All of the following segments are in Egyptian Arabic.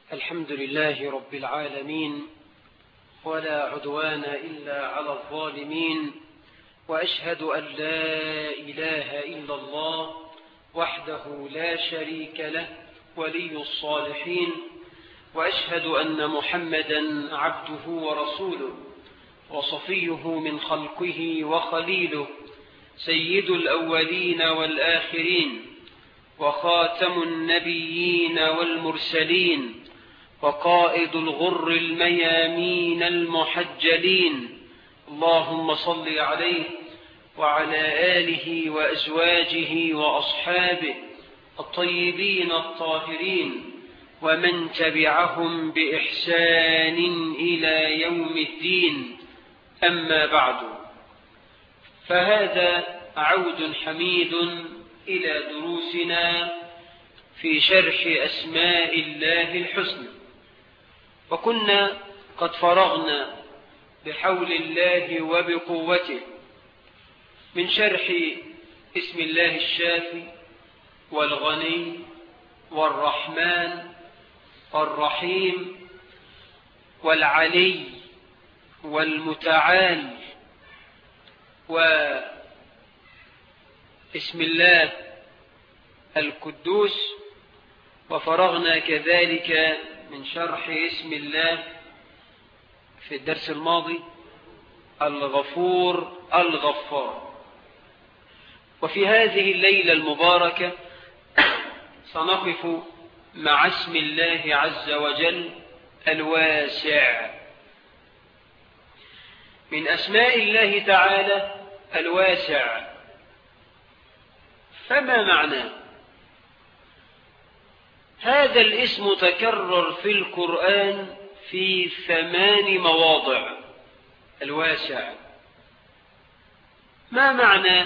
الحمد لله رب العالمين ولا عدوان إلا على الظالمين وأشهد أن لا إله إلا الله وحده لا شريك له ولي الصالحين وأشهد أن محمدا عبده ورسوله وصفيه من خلقه وخليله سيد الأولين والآخرين وخاتم النبيين والمرسلين وقائد الغر الميامين المحجلين اللهم صل عليه وعلى آله وأزواجه وأصحابه الطيبين الطاهرين ومن تبعهم بإحسان إلى يوم الدين أما بعد فهذا عود حميد إلى دروسنا في شرح أسماء الله الحسنى وكنا قد فرغنا بحول الله وبقوته من شرح اسم الله الشافي والغني والرحمن والرحيم والعلي والمتعال واسم الله القدوس وفرغنا كذلك من شرح اسم الله في الدرس الماضي الغفور الغفار وفي هذه الليلة المباركة سنقف مع اسم الله عز وجل الواسع من أسماء الله تعالى الواسع فما معناه هذا الاسم تكرر في القرآن في ثمان مواضع الواسع ما معنى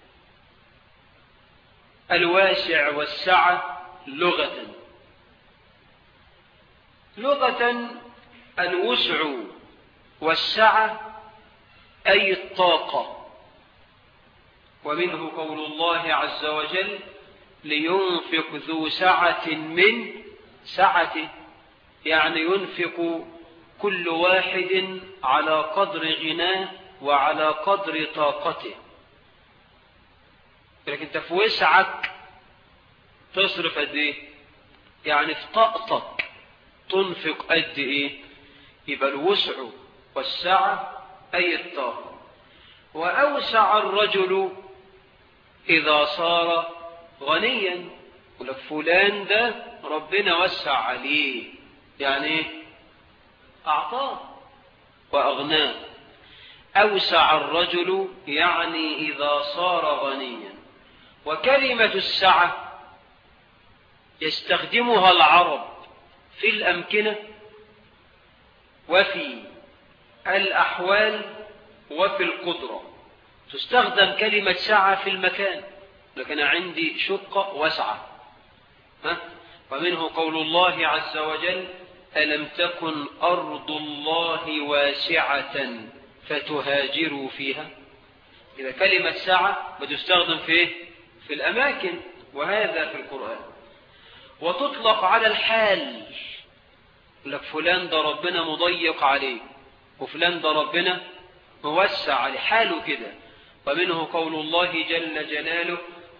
الواسع والسعة لغة لغة الوسع والسعة أي الطاقة ومنه قول الله عز وجل لينفق ذو سعة من سعته يعني ينفق كل واحد على قدر غناه وعلى قدر طاقته لكن انت في وسعك تصرف قد ايه يعني في طاقتك تنفق قد ايه يبقى الوسع والسعة اي الطاقة واوسع الرجل اذا صار غنيا ولك فلان ده ربنا وسع عليه يعني ايه اعطاه واغناه اوسع الرجل يعني اذا صار غنيا وكلمة السعة يستخدمها العرب في الأمكنة وفي الأحوال وفي القدرة تستخدم كلمة سعة في المكان لكن عندي شقة وسعة ها؟ ومنه قول الله عز وجل ألم تكن أرض الله واسعة فتهاجروا فيها إذا كلمة سعة بتستخدم في إيه؟ في الأماكن وهذا في القرآن وتطلق على الحال لك فلان ده ربنا مضيق عليه وفلان ده ربنا موسع عليه حاله كده ومنه قول الله جل جلاله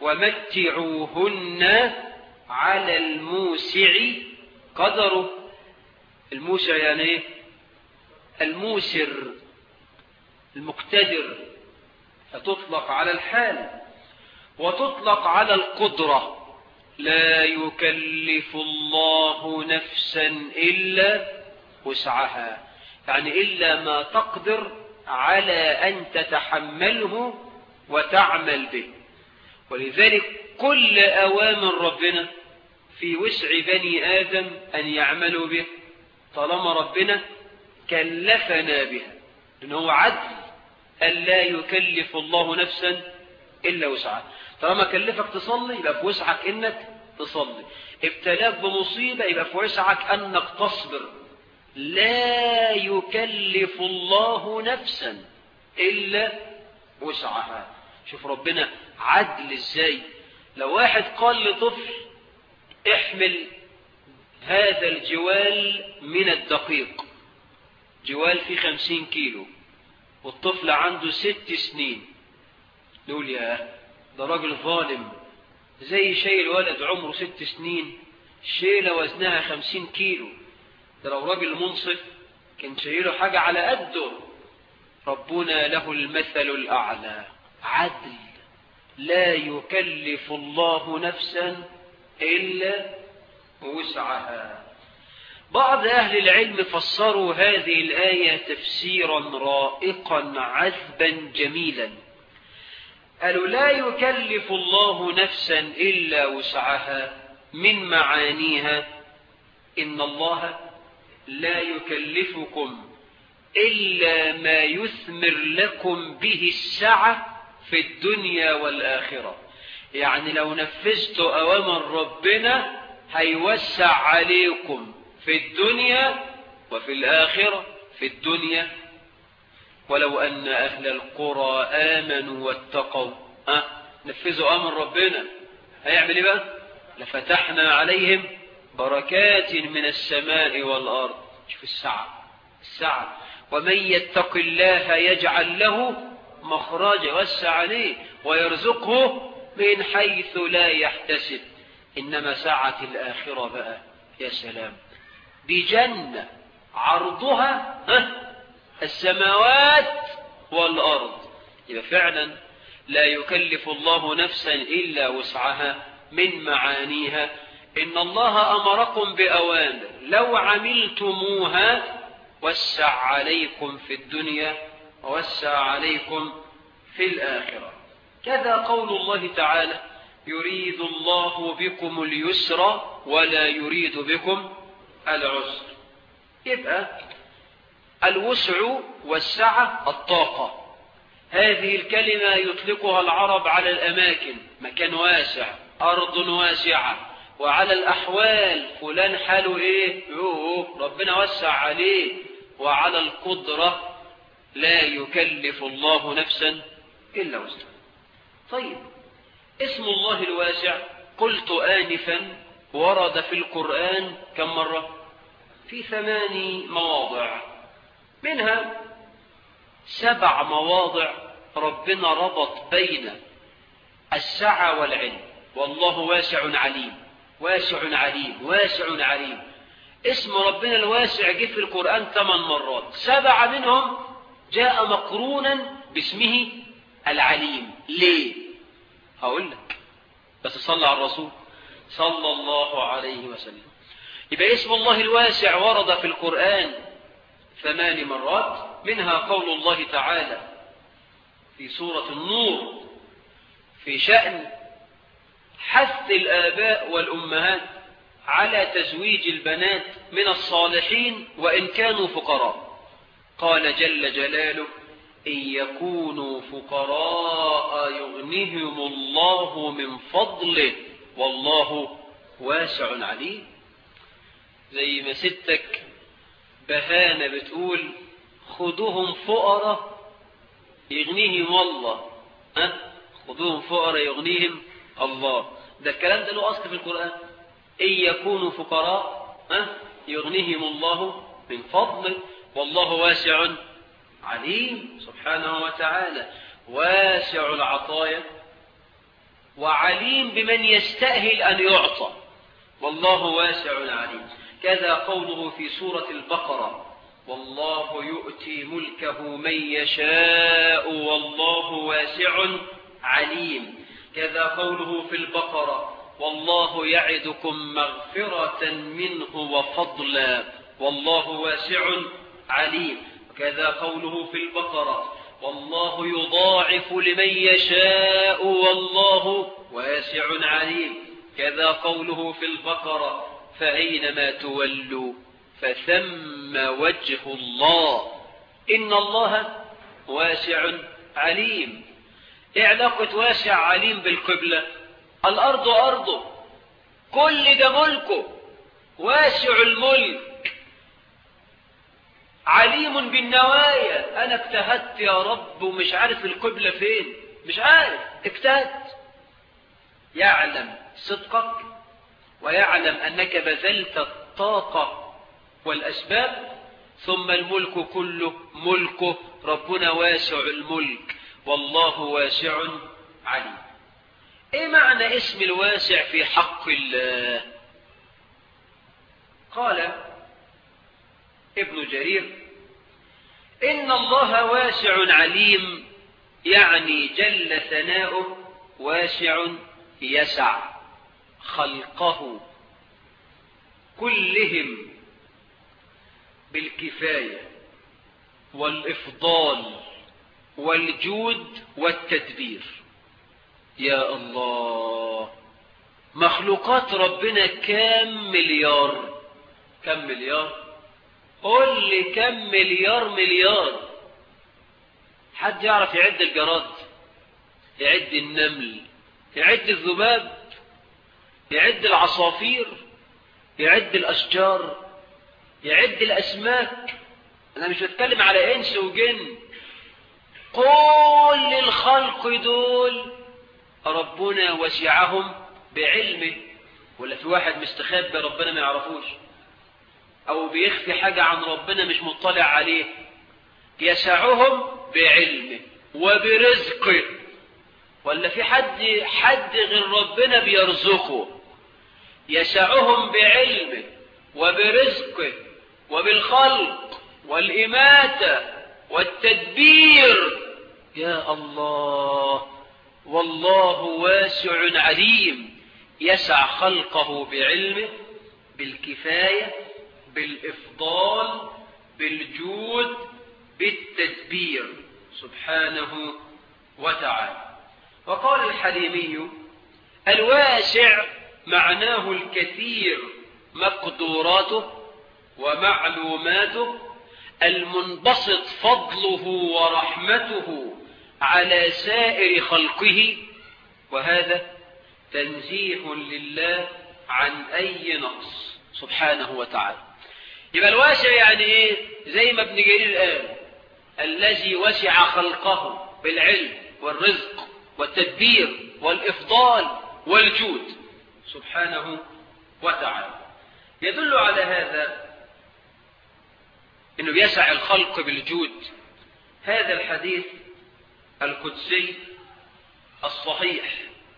ومتعوهن على الموسع قدره الموسع يعني ايه الموسر المقتدر فتطلق على الحال وتطلق على القدرة لا يكلف الله نفسا إلا وسعها يعني إلا ما تقدر على أن تتحمله وتعمل به ولذلك كل أوامر ربنا في وسع بني آدم أن يعملوا به طالما ربنا كلفنا بها لأنه عدل أن لا يكلف الله نفسا إلا وسعها طالما كلفك تصلي يبقى في وسعك إنك تصلي ابتلاك بمصيبة يبقى في وسعك أنك تصبر لا يكلف الله نفسا إلا وسعها شوف ربنا عدل ازاي لو واحد قال لطفل احمل هذا الجوال من الدقيق جوال فيه خمسين كيلو والطفل عنده ست سنين نقول يا ده راجل ظالم زي شيء الولد عمره ست سنين شيلة وزنها خمسين كيلو ده لو راجل منصف كان شايله حاجة على قده ربنا له المثل الأعلى عدل لا يكلف الله نفسا إلا وسعها بعض أهل العلم فسروا هذه الآية تفسيرا رائقا عذبا جميلا قالوا لا يكلف الله نفسا إلا وسعها من معانيها إن الله لا يكلفكم إلا ما يثمر لكم به السعة في الدنيا والآخرة يعني لو نفذت أوامر ربنا هيوسع عليكم في الدنيا وفي الآخرة في الدنيا ولو أن أهل القرى آمنوا واتقوا أه؟ نفذوا أمر ربنا هيعمل إيه بقى لفتحنا عليهم بركات من السماء والأرض شوف السعة السعة ومن يتق الله يجعل له مخرجا وسع عليه ويرزقه من حيث لا يحتسب إنما سعة الآخرة بقى يا سلام بجنة عرضها السماوات والأرض يبقى فعلا لا يكلف الله نفسا إلا وسعها من معانيها إن الله أمركم بأوامر لو عملتموها وسع عليكم في الدنيا ووسع عليكم في الآخرة كذا قول الله تعالى يريد الله بكم اليسر ولا يريد بكم العسر يبقى الوسع والسعة الطاقة هذه الكلمة يطلقها العرب على الأماكن مكان واسع أرض واسعة وعلى الأحوال فلان حاله إيه يوه ربنا وسع عليه وعلى القدرة لا يكلف الله نفسا إلا وسعها طيب اسم الله الواسع قلت آنفا ورد في القرآن كم مرة في ثمان مواضع منها سبع مواضع ربنا ربط بين السعة والعلم والله واسع عليم واسع عليم واسع عليم اسم ربنا الواسع جه في القرآن ثمان مرات سبعة منهم جاء مقرونا باسمه العليم ليه هقول لك بس صلى على الرسول صلى الله عليه وسلم يبقى اسم الله الواسع ورد في القرآن ثمان مرات منها قول الله تعالى في سورة النور في شأن حث الآباء والأمهات على تزويج البنات من الصالحين وإن كانوا فقراء قال جل جلاله إن يكونوا فقراء يغنهم الله من فضله والله واسع عليم زي ما ستك بهانة بتقول خذوهم فقراء يغنيهم الله ها خذوهم فقراء يغنيهم الله ده الكلام ده له أصل في القرآن إن يكونوا فقراء ها يغنيهم الله من فضله والله واسع عليم سبحانه وتعالى واسع العطايا وعليم بمن يستأهل أن يعطى والله واسع عليم كذا قوله في سورة البقرة والله يؤتي ملكه من يشاء والله واسع عليم كذا قوله في البقرة والله يعدكم مغفرة منه وفضلا والله واسع عليم كذا قوله في البقرة والله يضاعف لمن يشاء والله واسع عليم كذا قوله في البقرة فأينما تولوا فثم وجه الله إن الله واسع عليم ايه علاقة واسع عليم بالقبلة الأرض أرضه كل ده ملكه واسع الملك عليم بالنوايا أنا اجتهدت يا رب ومش عارف القبلة فين مش عارف اجتهدت يعلم صدقك ويعلم أنك بذلت الطاقة والأسباب ثم الملك كله ملكه ربنا واسع الملك والله واسع عليم ايه معنى اسم الواسع في حق الله قال ابن جرير إن الله واسع عليم يعني جل ثناؤه واسع يسع خلقه كلهم بالكفاية والإفضال والجود والتدبير يا الله مخلوقات ربنا كام مليار كم مليار قل لي كم مليار مليار حد يعرف يعد الجراد يعد النمل يعد الذباب يعد العصافير يعد الأشجار يعد الأسماك أنا مش بتكلم على إنس وجن كل الخلق دول ربنا وسعهم بعلمه ولا في واحد مستخبي ربنا ما يعرفوش او بيخفي حاجة عن ربنا مش مطلع عليه يسعهم بعلمه وبرزقه ولا في حد حد غير ربنا بيرزقه يسعهم بعلمه وبرزقه وبالخلق والإماتة والتدبير يا الله والله واسع عليم يسع خلقه بعلمه بالكفاية بالإفضال بالجود بالتدبير سبحانه وتعالى وقال الحليمي الواسع معناه الكثير مقدوراته ومعلوماته المنبسط فضله ورحمته على سائر خلقه وهذا تنزيه لله عن أي نقص سبحانه وتعالى يبقى الواسع يعني ايه زي ما ابن جرير قال الذي وسع خلقه بالعلم والرزق والتدبير والإفضال والجود سبحانه وتعالى يدل على هذا انه يسع الخلق بالجود هذا الحديث القدسي الصحيح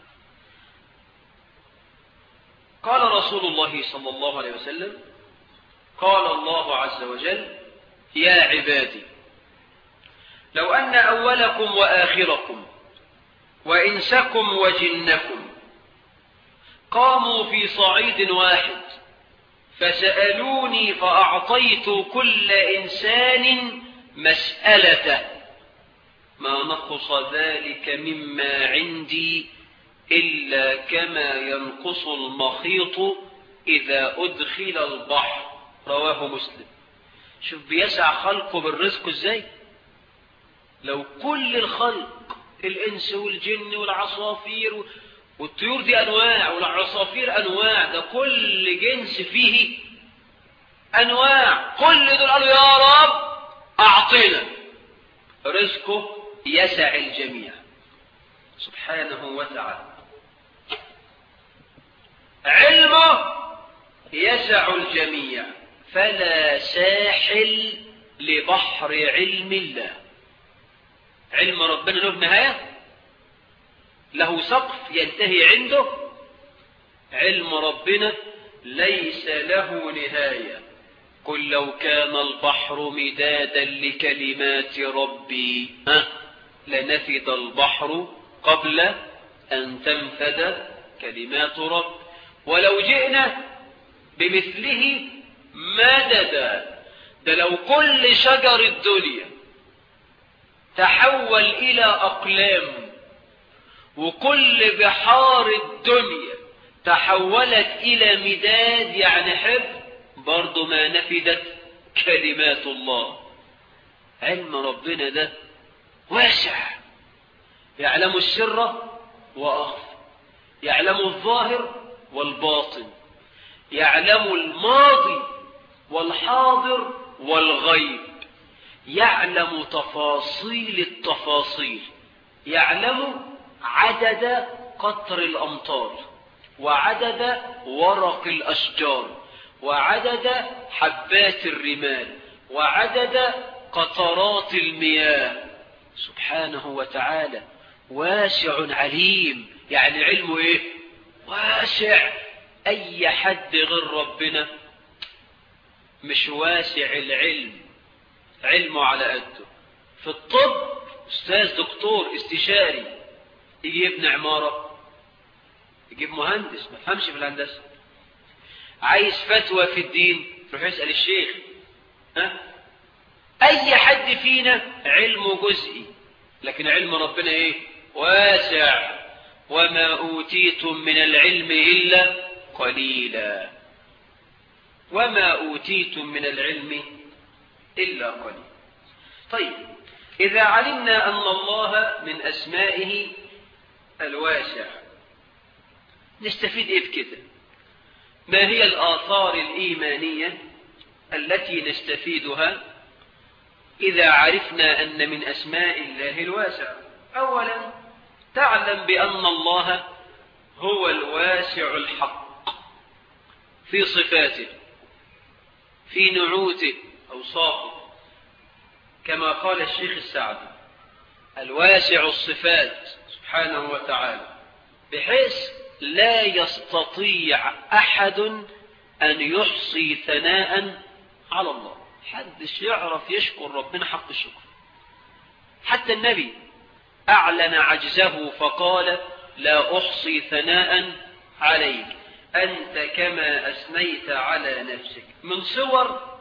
قال رسول الله صلى الله عليه وسلم قال الله عز وجل يا عبادي لو أن أولكم وآخركم وإنسكم وجنكم قاموا في صعيد واحد فسألوني فأعطيت كل إنسان مسألته ما نقص ذلك مما عندي إلا كما ينقص المخيط إذا أدخل البحر رواه مسلم شوف بيسع خلقه بالرزق ازاي لو كل الخلق الإنس والجن والعصافير والطيور دي أنواع والعصافير أنواع ده كل جنس فيه أنواع كل دول قالوا يا رب أعطنا رزقه يسع الجميع سبحانه وتعالى علمه يسع الجميع فلا ساحل لبحر علم الله علم ربنا له نهايه له سقف ينتهي عنده علم ربنا ليس له نهاية قل لو كان البحر مدادا لكلمات ربي ها لنفد البحر قبل أن تنفد كلمات رب ولو جئنا بمثله مددا ده لو كل شجر الدنيا تحول إلى أقلام وكل بحار الدنيا تحولت إلى مداد يعني حفظ برضو ما نفدت كلمات الله علم ربنا ده واسع يعلم السر وأخفى يعلم الظاهر والباطن يعلم الماضي والحاضر والغيب يعلم تفاصيل التفاصيل يعلم عدد قطر الأمطار وعدد ورق الأشجار وعدد حبات الرمال وعدد قطرات المياه سبحانه وتعالى واسع عليم يعني علمه ايه واسع اي حد غير ربنا مش واسع العلم علمه على قده في الطب استاذ دكتور استشاري يجي يبني عمارة يجيب مهندس ما فهمش في الهندسة عايز فتوى في الدين يروح يسأل الشيخ ها اي حد فينا علمه جزئي لكن علم ربنا ايه واسع وما اوتيتم من العلم الا قليلا وما اوتيتم من العلم الا قليلا طيب اذا علمنا ان الله من اسمائه الواسع نستفيد ايه بكده ما هي الاثار الايمانيه التي نستفيدها إذا عرفنا أن من أسماء الله الواسع أولا تعلم بأن الله هو الواسع الحق في صفاته في نعوته أوصافه كما قال الشيخ السعدي الواسع الصفات سبحانه وتعالى بحيث لا يستطيع أحد أن يحصي ثناء على الله حدش يعرف يشكر ربنا حق الشكر حتى النبي أعلن عجزه فقال لا أحصي ثناء عليك أنت كما أثنيت على نفسك من صور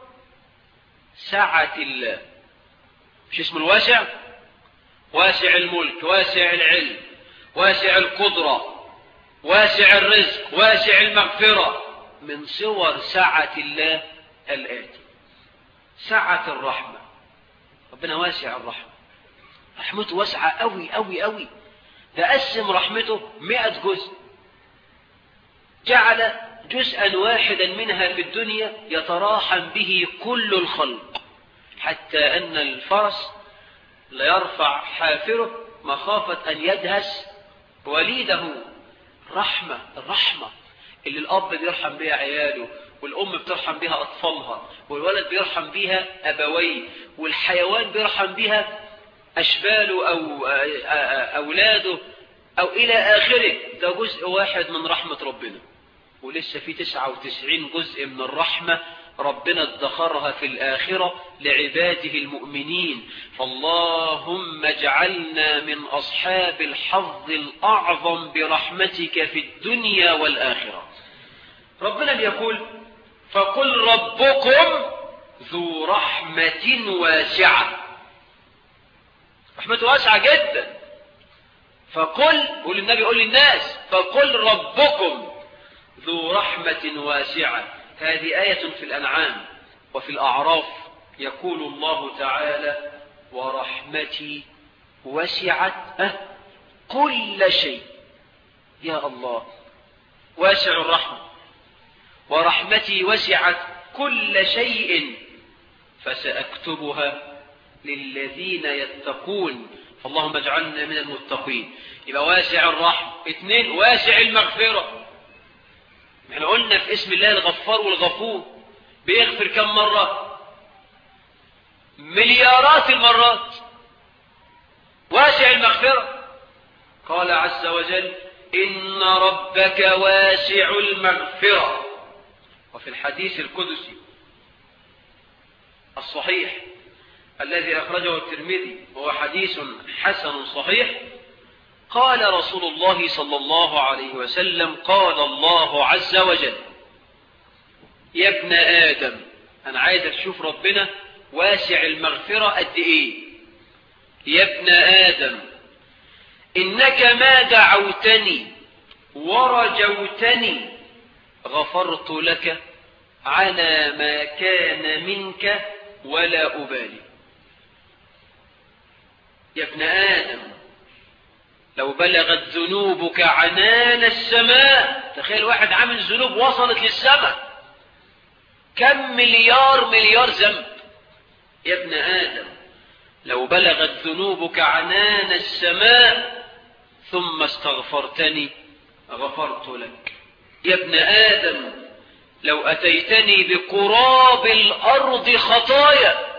سعة الله مش اسم الواسع واسع الملك واسع العلم واسع القدرة واسع الرزق واسع المغفرة من صور سعة الله الآتي سعة الرحمة ربنا واسع الرحمة رحمته واسعة أوي أوي أوي ده قسم رحمته مئة جزء جعل جزءا واحدا منها في الدنيا يتراحم به كل الخلق حتى أن الفرس ليرفع حافره مخافة أن يدهس وليده رحمة الرحمة اللي الأب بيرحم بها عياله والأم بترحم بها أطفالها والولد بيرحم بها أبويه والحيوان بيرحم بها أشباله أو أولاده أو إلى آخره ده جزء واحد من رحمة ربنا ولسه في تسعة وتسعين جزء من الرحمة ربنا ادخرها في الآخرة لعباده المؤمنين فاللهم اجعلنا من أصحاب الحظ الأعظم برحمتك في الدنيا والآخرة ربنا بيقول فقل ربكم ذو رحمة واسعة رحمته واسعة جدا فقل قول النبي قول للناس فقل ربكم ذو رحمة واسعة هذه آية في الأنعام وفي الأعراف يقول الله تعالى ورحمتي وسعت كل شيء يا الله واسع الرحمة ورحمتي وسعت كل شيء فسأكتبها للذين يتقون اللهم اجعلنا من المتقين يبقى واسع الرحمة اثنين واسع المغفرة احنا قلنا في اسم الله الغفار والغفور بيغفر كم مرة مليارات المرات واسع المغفرة قال عز وجل إن ربك واسع المغفرة وفي الحديث القدسي الصحيح الذي أخرجه الترمذي وهو حديث حسن صحيح قال رسول الله صلى الله عليه وسلم قال الله عز وجل يا ابن آدم أنا عايز تشوف ربنا واسع المغفرة قد إيه يا ابن آدم إنك ما دعوتني ورجوتني غفرت لك على ما كان منك ولا أبالي يا ابن آدم لو بلغت ذنوبك عنان السماء تخيل واحد عامل ذنوب وصلت للسماء كم مليار مليار ذنب يا ابن آدم لو بلغت ذنوبك عنان السماء ثم استغفرتني غفرت لك يا ابن آدم لو أتيتني بقراب الأرض خطايا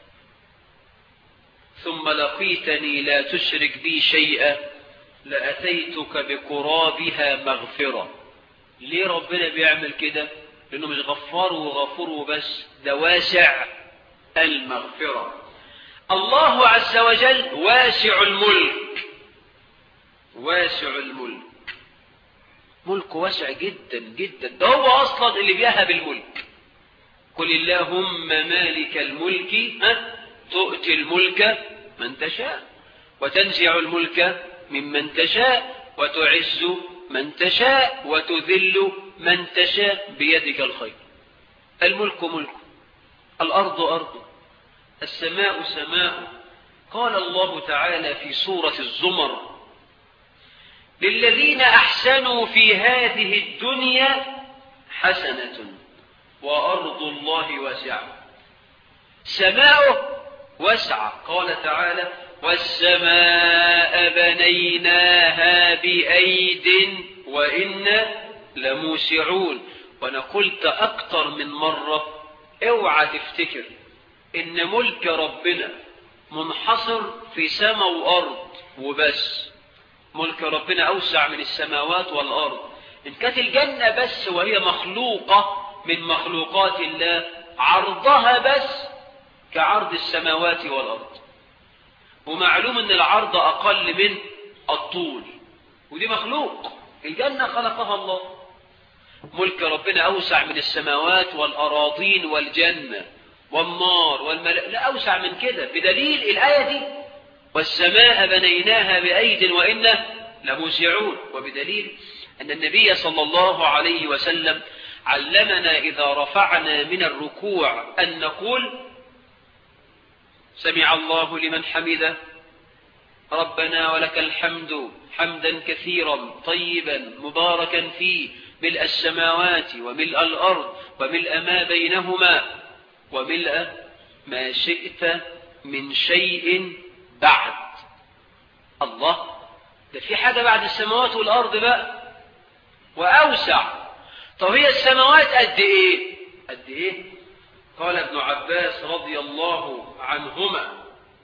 ثم لقيتني لا تشرك بي شيئا لأتيتك بقرابها مغفرة ليه ربنا بيعمل كده لأنه مش غفار وغفور وبس ده واسع المغفرة الله عز وجل واسع الملك واسع الملك ملك واسع جدا جدا ده هو أصلا اللي بيهب الملك قل اللهم مالك الملك ها تؤتي الملك من تشاء وتنزع الملك ممن تشاء وتعز من تشاء وتذل من تشاء بيدك الخير الملك ملك الأرض أرض السماء سماء قال الله تعالى في سورة الزمر للذين أحسنوا في هذه الدنيا حسنة وأرض الله واسعة سماؤه واسعة قال تعالى والسماء بنيناها بأيد وإنا لموسعون وأنا قلت أكتر من مرة اوعى تفتكر إن ملك ربنا منحصر في سماء وأرض وبس ملك ربنا أوسع من السماوات والأرض إن كانت الجنة بس وهي مخلوقة من مخلوقات الله عرضها بس كعرض السماوات والأرض ومعلوم أن العرض أقل من الطول ودي مخلوق الجنة خلقها الله ملك ربنا أوسع من السماوات والأراضين والجنة والنار والملأ لا أوسع من كده بدليل الآية دي والسماء بنيناها بأيد وإنا لموسعون وبدليل أن النبي صلى الله عليه وسلم علمنا إذا رفعنا من الركوع أن نقول سمع الله لمن حمده ربنا ولك الحمد حمدا كثيرا طيبا مباركا فيه ملء السماوات وملء الأرض وملء ما بينهما وملء ما شئت من شيء بعد الله ده في حاجة بعد السماوات والأرض بقى وأوسع طب هي السماوات قد إيه قد إيه قال ابن عباس رضي الله عنهما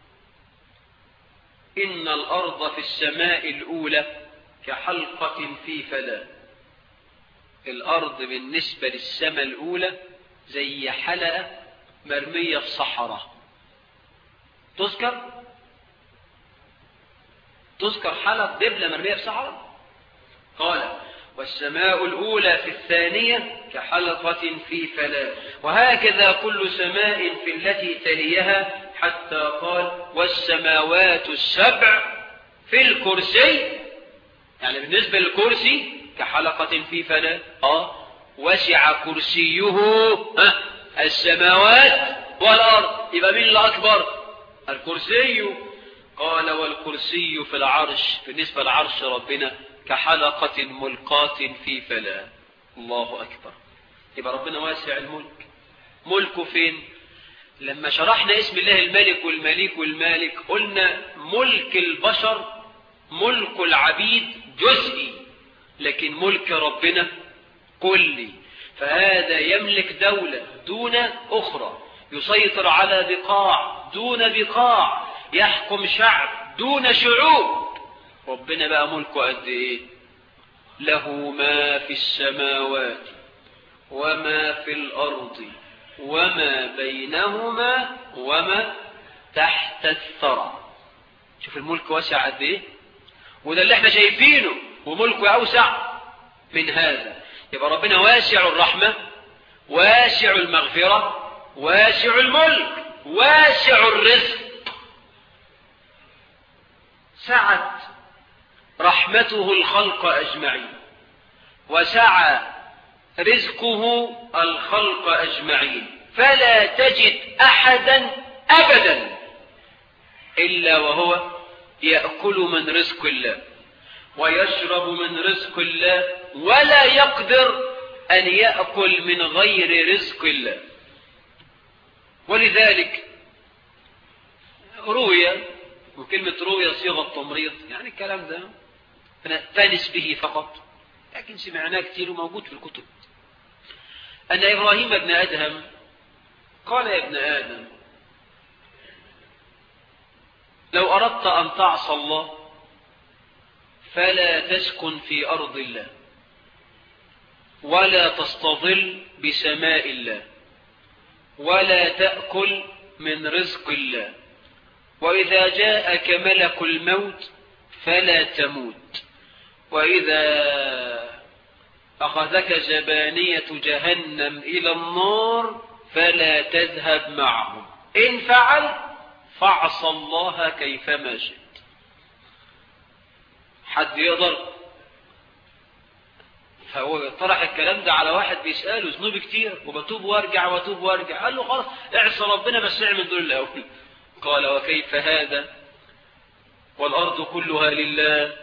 إن الأرض في السماء الأولى كحلقة في فلا الأرض بالنسبة للسماء الأولى زي حلقة مرمية في صحراء تذكر تذكر حلقة دبلة مرمية في صحراء قال والسماء الأولى في الثانية كحلقة في فلا وهكذا كل سماء في التي تليها حتى قال والسماوات السبع في الكرسي يعني بالنسبة للكرسي كحلقة في فلا آه وسع كرسيه آه السماوات والأرض يبقى مين الأكبر الكرسي قال والكرسي في العرش بالنسبة لعرش ربنا كحلقة ملقاة في فلا الله أكبر يبقى ربنا واسع الملك ملكه فين لما شرحنا اسم الله الملك والمليك والمالك قلنا ملك البشر ملك العبيد جزئي لكن ملك ربنا كلي فهذا يملك دولة دون أخرى يسيطر على بقاع دون بقاع يحكم شعب دون شعوب ربنا بقى ملكه قد ايه له ما في السماوات وما في الأرض وما بينهما وما تحت الثرى شوف الملك واسع قد ايه وده اللي احنا شايفينه وملكه اوسع من هذا يبقى ربنا واسع الرحمة واسع المغفرة واسع الملك واسع الرزق سعت رحمته الخلق أجمعين وسعى رزقه الخلق أجمعين فلا تجد أحدا أبدا إلا وهو يأكل من رزق الله ويشرب من رزق الله ولا يقدر أن يأكل من غير رزق الله ولذلك روي وكلمة روي صيغة تمريض يعني الكلام ده نأتنس به فقط لكن سمعناه كتير وموجود في الكتب أن إبراهيم ابن أدهم قال يا ابن آدم لو أردت أن تعصى الله فلا تسكن في أرض الله ولا تستظل بسماء الله ولا تأكل من رزق الله وإذا جاءك ملك الموت فلا تموت وإذا أخذك زبانية جهنم إلى النار فلا تذهب معهم إن فعل فاعص الله كيفما شئت حد يقدر فهو طرح الكلام ده على واحد بيسأله ذنوب كتير وبتوب وارجع واتوب وارجع قال له خلاص اعصى ربنا بس اعمل دول الاول قال وكيف هذا والارض كلها لله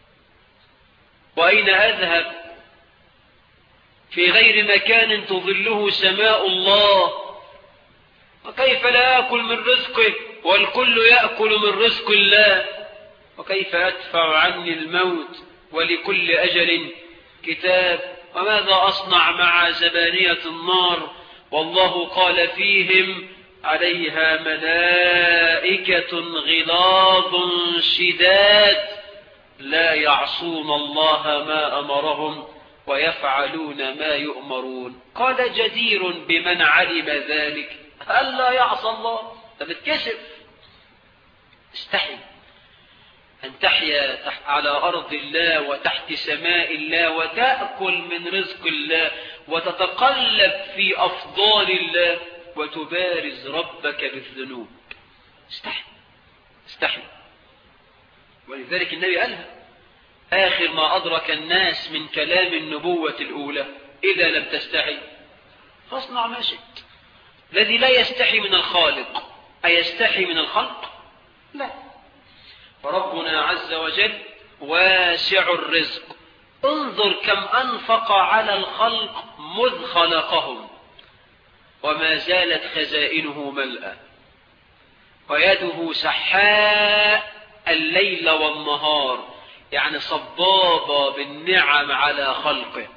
واين اذهب في غير مكان تظله سماء الله وكيف لا اكل من رزقه والكل ياكل من رزق الله وكيف ادفع عني الموت ولكل اجل كتاب وماذا أصنع مع زبانية النار والله قال فيهم عليها ملائكة غلاظ شداد لا يعصون الله ما أمرهم ويفعلون ما يؤمرون قال جدير بمن علم ذلك ألا يعصى الله فبتكسف استحي أن تحيا على أرض الله وتحت سماء الله وتأكل من رزق الله وتتقلب في أفضال الله وتبارز ربك بالذنوب استحي استحي ولذلك النبي قالها آخر ما أدرك الناس من كلام النبوة الأولى إذا لم تستحي فاصنع ما شئت الذي لا يستحي من الخالق أيستحي من الخلق لا فربنا عز وجل واسع الرزق انظر كم أنفق على الخلق مذ خلقهم وما زالت خزائنه ملأى ويده سحاء الليل والنهار يعني صبابة بالنعم على خلقه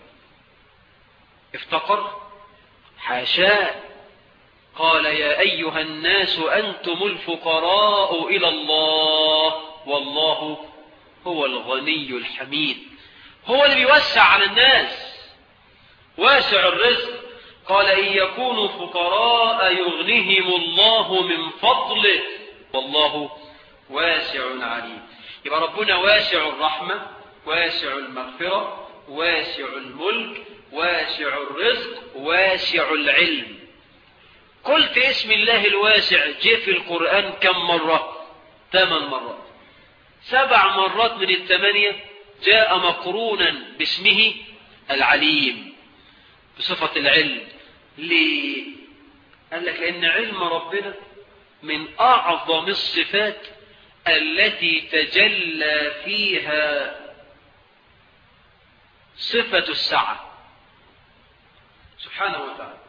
افتقر حاشاه قال يا أيها الناس أنتم الفقراء إلى الله والله هو الغني الحميد هو اللي بيوسع على الناس واسع الرزق قال إن يكونوا فقراء يغنهم الله من فضله والله واسع عليم يبقى ربنا واسع الرحمة واسع المغفرة واسع الملك واسع الرزق واسع العلم قلت اسم الله الواسع جه في القرآن كم مرة ثمان مرات سبع مرات من الثمانية جاء مقرونا باسمه العليم بصفة العلم ليه قال لك لأن علم ربنا من أعظم الصفات التي تجلى فيها صفة السعة سبحانه وتعالى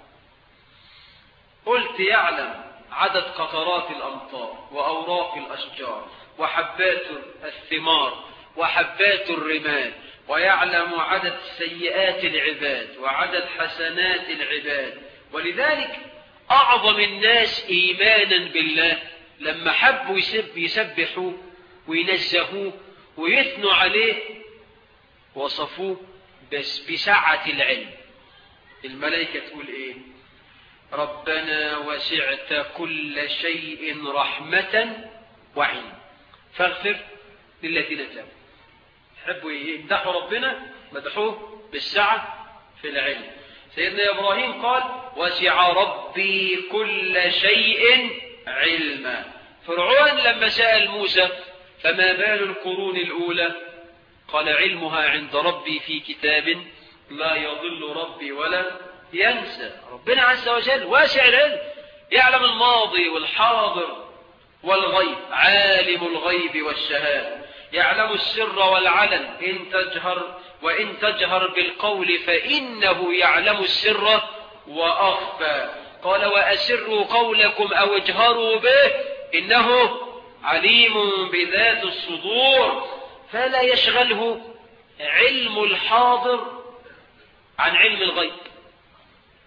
قلت يعلم عدد قطرات الأمطار وأوراق الأشجار وحبات الثمار وحبات الرمال ويعلم عدد سيئات العباد وعدد حسنات العباد ولذلك أعظم الناس إيمانا بالله لما حبوا يسب يسبحوا وينزهوه ويثنوا عليه وصفوه بس بسعة العلم الملائكة تقول ايه ربنا وسعت كل شيء رحمة وعلم فاغفر للذين تابوا يحبوا يمدحوا ربنا مدحوه بالسعة في العلم سيدنا إبراهيم قال وسع ربي كل شيء علما فرعون لما سأل موسى فما بال القرون الأولى قال علمها عند ربي في كتاب لا يضل ربي ولا ينسى ربنا عز وجل واسع العلم يعلم الماضي والحاضر والغيب عالم الغيب والشهادة يعلم السر والعلن إن تجهر وإن تجهر بالقول فإنه يعلم السر وأخفى قال وأسروا قولكم أو اجهروا به إنه عليم بذات الصدور فلا يشغله علم الحاضر عن علم الغيب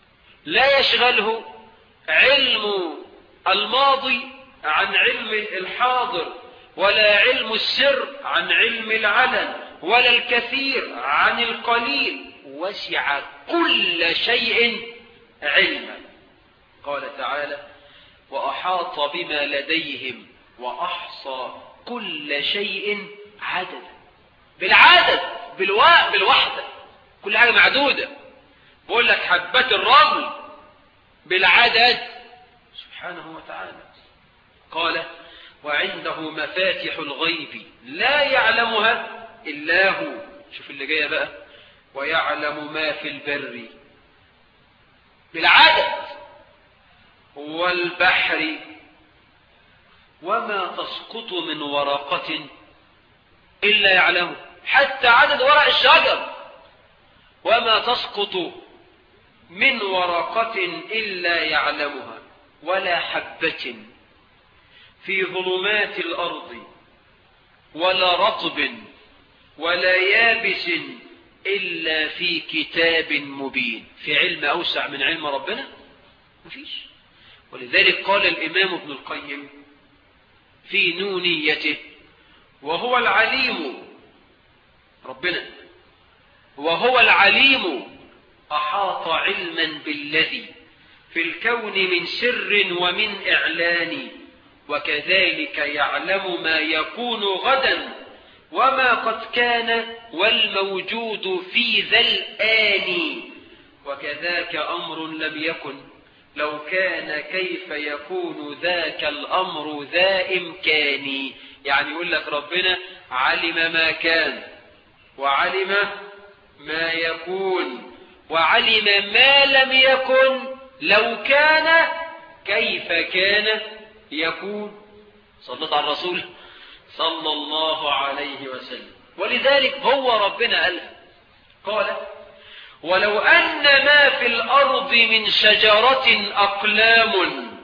لا يشغله علم الماضي عن علم الحاضر ولا علم السر عن علم العلن ولا الكثير عن القليل وسع كل شيء علما قال تعالى وأحاط بما لديهم وأحصى كل شيء عددا بالعدد بالواء بالوحدة كل حاجة معدودة بقول لك حبات الرمل بالعدد سبحانه وتعالى قال وعنده مفاتح الغيب لا يعلمها إلا هو شوف اللي جاية بقى ويعلم ما في البر بالعدد والبحر وما تسقط من ورقة إلا يعلمه حتى عدد ورق الشجر وما تسقط من ورقة إلا يعلمها ولا حبة في ظلمات الأرض ولا رطب ولا يابس إلا في كتاب مبين في علم أوسع من علم ربنا مفيش ولذلك قال الإمام ابن القيم في نونيته وهو العليم ربنا وهو العليم أحاط علما بالذي في الكون من سر ومن إعلان وكذلك يعلم ما يكون غدا وما قد كان والموجود في ذا الآن وكذاك أمر لم يكن لو كان كيف يكون ذاك الأمر ذا إمكان يعني يقول لك ربنا علم ما كان وعلم ما يكون وعلم ما لم يكن لو كان كيف كان يكون صلت على الرسول صلى الله عليه وسلم ولذلك هو ربنا قال قال ولو أن ما في الأرض من شجرة أقلام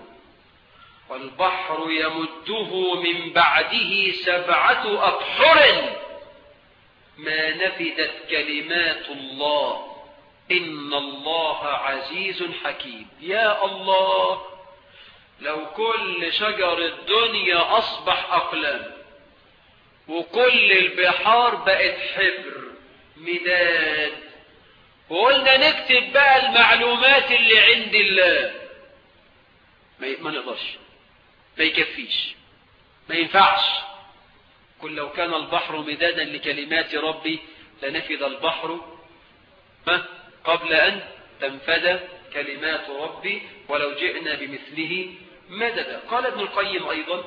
والبحر يمده من بعده سبعة أبحر ما نفدت كلمات الله إن الله عزيز حكيم يا الله لو كل شجر الدنيا أصبح أقلام وكل البحار بقت حبر مداد وقلنا نكتب بقى المعلومات اللي عند الله ما نقدرش ما يكفيش ما ينفعش قل لو كان البحر مدادا لكلمات ربي لنفد البحر قبل أن تنفد كلمات ربي ولو جئنا بمثله مددا قال ابن القيم أيضا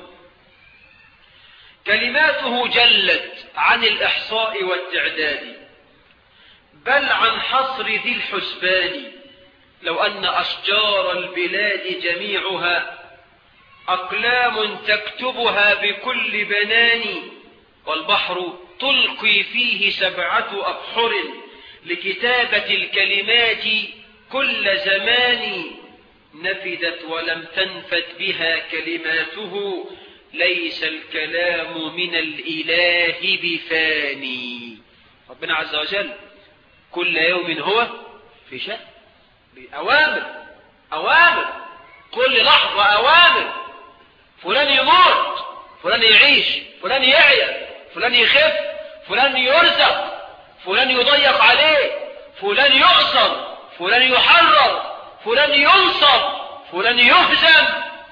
كلماته جلت عن الإحصاء والتعداد بل عن حصر ذي الحسبان لو أن أشجار البلاد جميعها أقلام تكتبها بكل بنان والبحر تلقي فيه سبعة أبحر لكتابة الكلمات كل زمان نفدت ولم تنفد بها كلماته ليس الكلام من الإله بفاني ربنا عز وجل كل يوم هو في شأن بأوامر أوامر كل لحظة أوامر فلان يموت فلان يعيش فلان يعيا فلان يخف فلان يرزق فلان يضيق عليه فلان يؤصر فلان يحرر فلان ينصر فلان يهزم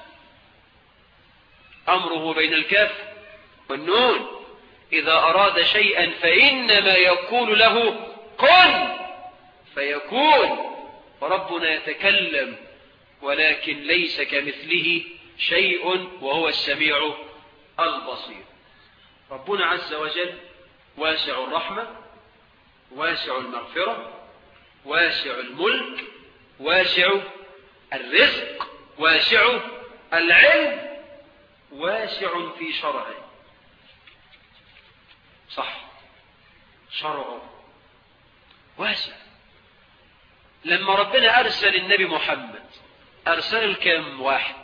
أمره بين الكاف والنون إذا أراد شيئا فإنما يقول له كن فيكون وربنا يتكلم ولكن ليس كمثله شيء وهو السميع البصير ربنا عز وجل واسع الرحمة واسع المغفرة واسع الملك واسع الرزق واسع العلم واسع في شرعه صح شرعه واسع لما ربنا أرسل النبي محمد أرسل الكام واحد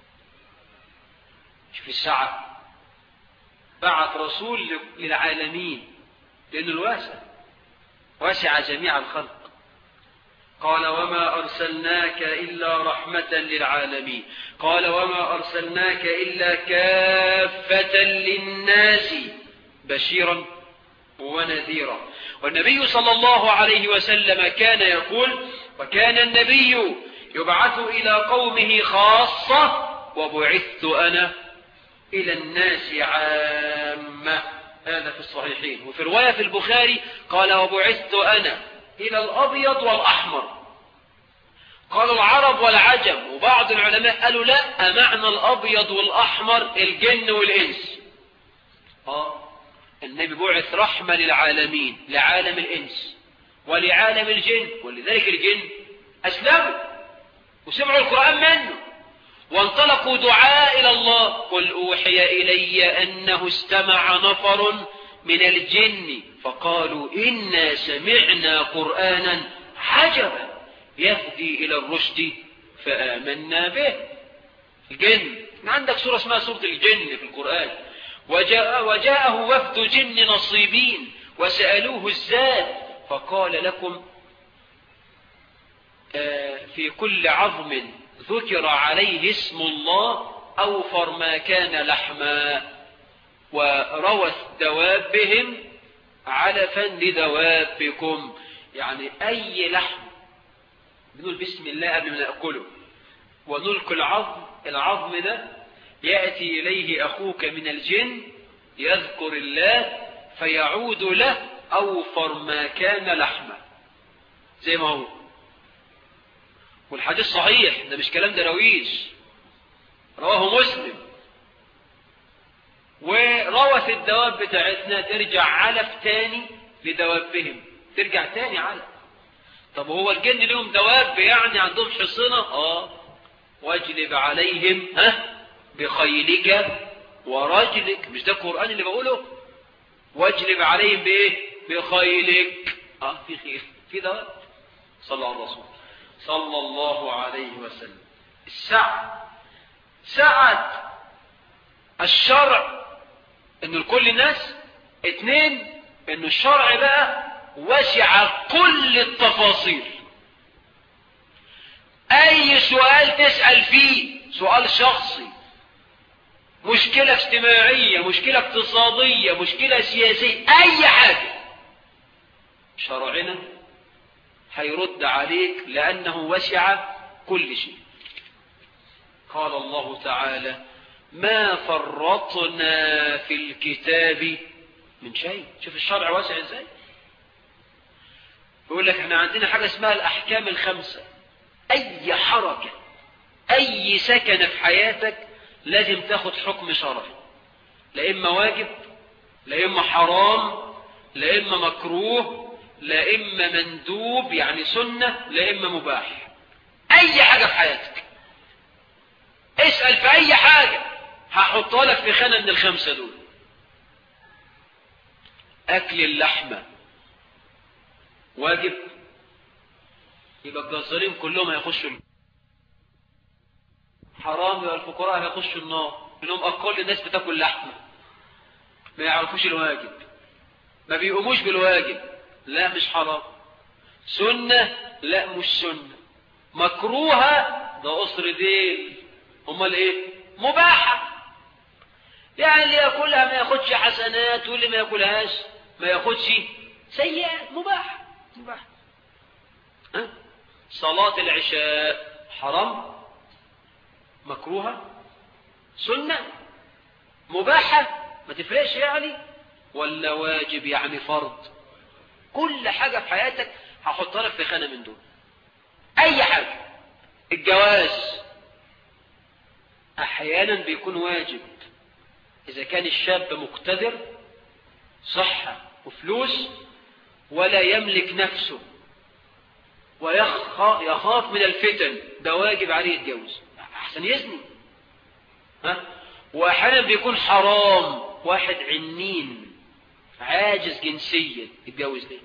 في الساعة بعث رسول للعالمين لأنه الواسع واسع جميع الخلق قال وما أرسلناك إلا رحمة للعالمين قال وما أرسلناك إلا كافة للناس بشيرا ونذيرا والنبي صلى الله عليه وسلم كان يقول وكان النبي يبعث إلى قومه خاصة وبعثت أنا إلى الناس عامة هذا في الصحيحين وفي رواية في البخاري قال وبعثت أنا إلى الأبيض والأحمر قال العرب والعجم وبعض العلماء قالوا لا معنى الأبيض والأحمر الجن والإنس آه النبي بعث رحمة للعالمين لعالم الإنس ولعالم الجن ولذلك الجن أسلموا وسمعوا القرآن منه وانطلقوا دعاء إلى الله قل أوحي إلي أنه استمع نفر من الجن فقالوا إنا سمعنا قرآنا عجبا يهدي إلى الرشد فآمنا به الجن عندك سورة اسمها سورة الجن في القرآن وجاء وجاءه وفد جن نصيبين وسألوه الزاد فقال لكم في كل عظم ذكر عليه اسم الله أوفر ما كان لحما وروث دوابهم علفا لدوابكم يعني أي لحم بنقول بسم الله قبل ما نأكله ونلقي العظم العظم ده يأتي إليه أخوك من الجن يذكر الله فيعود له أوفر ما كان لحما زي ما هو والحديث صحيح ده مش كلام درويش رواه مسلم وروث الدواب بتاعتنا ترجع علف تاني لدوابهم ترجع تاني علف طب هو الجن لهم دواب يعني عندهم حصنة اه واجلب عليهم ها بخيلك ورجلك مش ده القرآن اللي بقوله واجلب عليهم بايه بخيلك اه في خير في دواب صلى على الرسول صلى الله عليه وسلم السعة سعة الشرع انه لكل الناس اتنين انه الشرع بقى وسع كل التفاصيل اي سؤال تسأل فيه سؤال شخصي مشكلة اجتماعية مشكلة اقتصادية مشكلة سياسية اي حاجة شرعنا هيرد عليك لأنه وسع كل شيء قال الله تعالى ما فرطنا في الكتاب من شيء شوف الشرع واسع ازاي يقول لك احنا عندنا حاجة اسمها الأحكام الخمسة أي حركة أي سكن في حياتك لازم تاخد حكم شرعي لا إما واجب لا إما حرام لا إما مكروه لا إما مندوب يعني سنة لا إما مباح أي حاجة في حياتك اسأل في أي حاجة هحطها لك في خانة من الخمسة دول أكل اللحمة واجب يبقى الجزارين كلهم هيخشوا حرام يبقى الفقراء هيخشوا النار انهم اقل الناس بتاكل لحمه ما يعرفوش الواجب ما بيقوموش بالواجب لا مش حرام سنة لا مش سنة مكروهة ده قصر ديل امال ايه مباحة يعني اللي ياكلها ما ياخدش حسنات واللي ما ياكلهاش ما ياخدش سيئات مباح مباح أه؟ صلاة العشاء حرام مكروهة سنة مباحة ما تفرقش يعني ولا واجب يعني فرض كل حاجة في حياتك هحطها لك في خانة من دول أي حاجة الجواز أحيانا بيكون واجب إذا كان الشاب مقتدر صحة وفلوس ولا يملك نفسه ويخاف من الفتن ده واجب عليه يتجوز أحسن يزني ها وأحيانا بيكون حرام واحد عنين عاجز جنسيا يتجوز ليه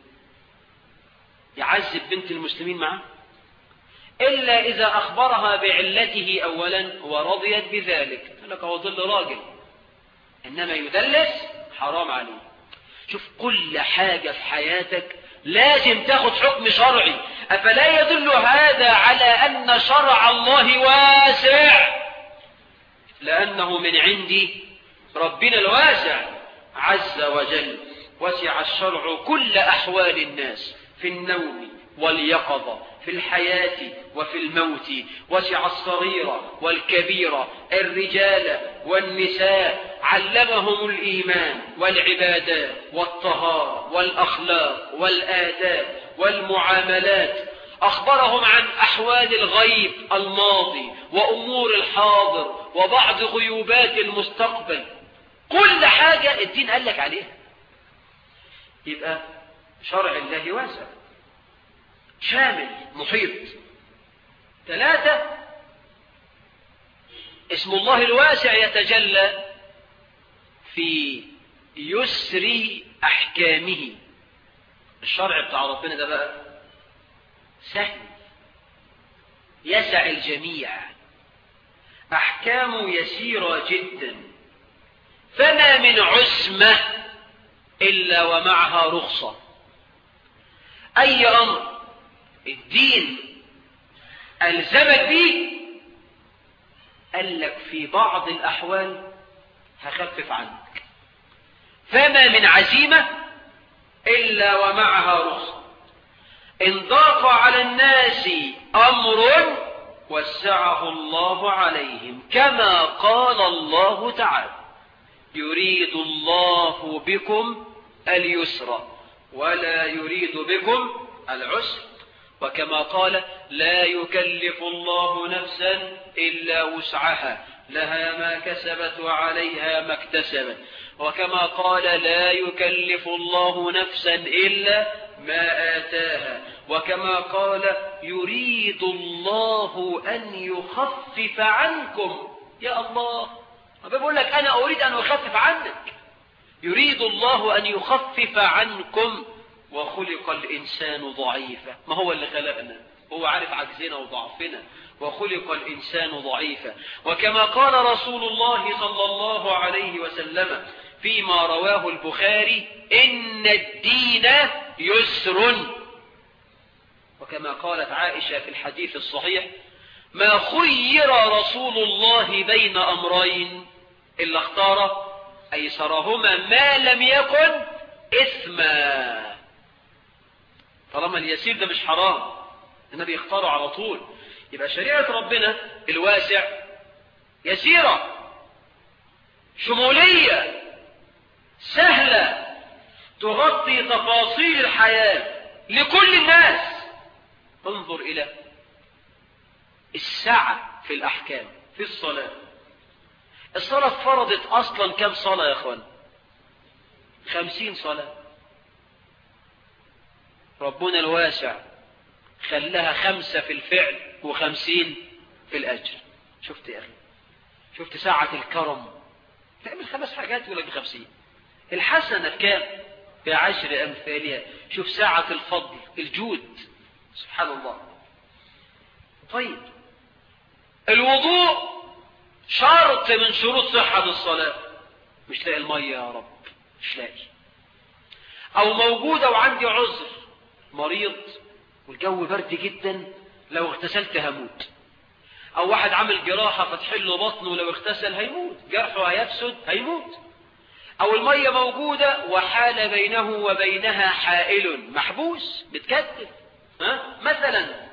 يعذب بنت المسلمين معه إلا إذا أخبرها بعلته أولا ورضيت بذلك يقول لك هو ظل راجل إنما يدلس حرام عليه شوف كل حاجة في حياتك لازم تاخد حكم شرعي أفلا يدل هذا على أن شرع الله واسع لأنه من عند ربنا الواسع عز وجل وسع الشرع كل أحوال الناس في النوم واليقظة في الحياة وفي الموت وسع الصغير والكبير الرجال والنساء علمهم الإيمان والعبادات والطهارة والأخلاق والآداب والمعاملات أخبرهم عن أحوال الغيب الماضي وأمور الحاضر وبعض غيوبات المستقبل كل حاجة الدين قال لك عليها يبقى شرع الله واسع شامل محيط ثلاثة اسم الله الواسع يتجلى في يسر أحكامه الشرع بتاع ربنا ده بقى سهل يسع الجميع أحكامه يسيرة جدا فما من عسمة إلا ومعها رخصة أي أمر الدين ألزمك به قال لك في بعض الأحوال هخفف عنك فما من عزيمة إلا ومعها رخصة إن ضاق على الناس أمر وسعه الله عليهم كما قال الله تعالى يريد الله بكم اليسر ولا يريد بكم العسر وكما قال لا يكلف الله نفسا إلا وسعها لها ما كسبت وعليها ما اكتسبت وكما قال لا يكلف الله نفسا إلا ما آتاها وكما قال يريد الله أن يخفف عنكم يا الله بقول لك أنا أريد أن أخفف عنك يريد الله أن يخفف عنكم وخلق الإنسان ضعيفا ما هو اللي خلقنا هو عارف عجزنا وضعفنا وخلق الإنسان ضعيفا وكما قال رسول الله صلى الله عليه وسلم فيما رواه البخاري إن الدين يسر وكما قالت عائشة في الحديث الصحيح ما خير رسول الله بين أمرين إلا اختار أيسرهما ما لم يكن إثما طالما اليسير ده مش حرام النبي يختاره على طول يبقى شريعة ربنا الواسع يسيرة شمولية سهلة تغطي تفاصيل الحياة لكل الناس انظر إلى السعة في الأحكام في الصلاة الصلاة فرضت أصلا كم صلاة يا أخوان خمسين صلاة ربنا الواسع خلاها خمسة في الفعل وخمسين في الأجر شفت يا أخي شفت ساعة الكرم تعمل خمس حاجات يقول لك بخمسين الحسنة بكام بعشر أمثالها شوف ساعة الفضل الجود سبحان الله طيب الوضوء شرط من شروط صحة الصلاة مش لاقي المية يا رب مش لاقي أو موجودة وعندي عذر مريض والجو برد جدا لو اغتسلت هموت أو واحد عمل جراحة فتحل له بطنه لو اغتسل هيموت جرحه هيفسد هيموت أو المية موجودة وحال بينه وبينها حائل محبوس بتكتف ها؟ مثلا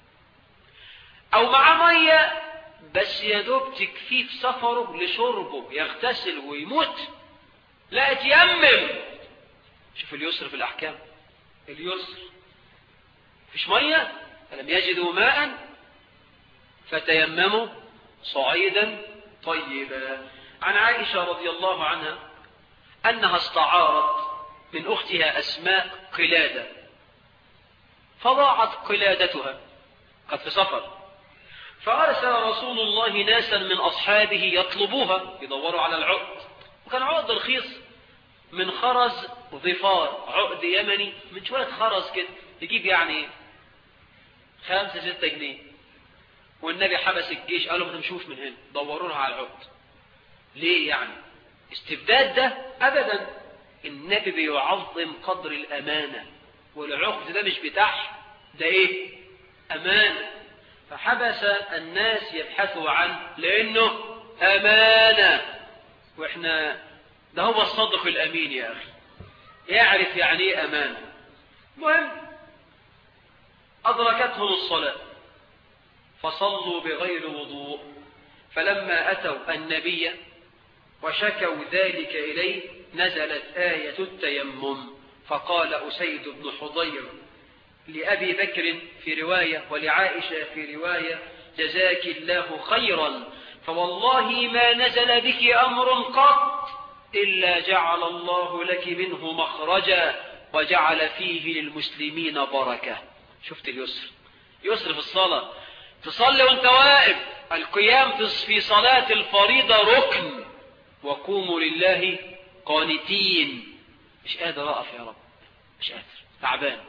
أو مع مية بس يا دوب تكفيه في سفره لشربه يغتسل ويموت لا اتيمم شوف اليسر في الأحكام اليسر فيش مية فلم يجدوا ماء فتيمموا صعيدا طيبا عن عائشة رضي الله عنها أنها استعارت من أختها أسماء قلادة فضاعت قلادتها قد في سفر فأرسل رسول الله ناسا من أصحابه يطلبوها يدوروا على العقد وكان عقد رخيص من خرز ظفار عقد يمني من شوية خرز كده يجيب يعني خمسة ستة جنيه والنبي حبس الجيش قالوا ما تمشوش من هنا دوروا لها على العقد ليه يعني استبداد ده أبدا النبي بيعظم قدر الأمانة والعقد ده مش بتاعها ده ايه أمانة فحبس الناس يبحثوا عنه لأنه أمانة وإحنا ده هو الصدق الأمين يا أخي يعرف يعني ايه أمانة المهم أدركتهم الصلاة فصلوا بغير وضوء فلما أتوا النبي وشكوا ذلك إليه نزلت آية التيمم فقال أسيد بن حضير لأبي بكر في رواية ولعائشة في رواية جزاك الله خيرا فوالله ما نزل بك أمر قط إلا جعل الله لك منه مخرجا وجعل فيه للمسلمين بركة شفت اليسر يسر في الصلاة تصلي وانت واقف القيام في صلاة الفريضة ركن وقوموا لله قانتين مش قادر أقف يا رب مش قادر تعبان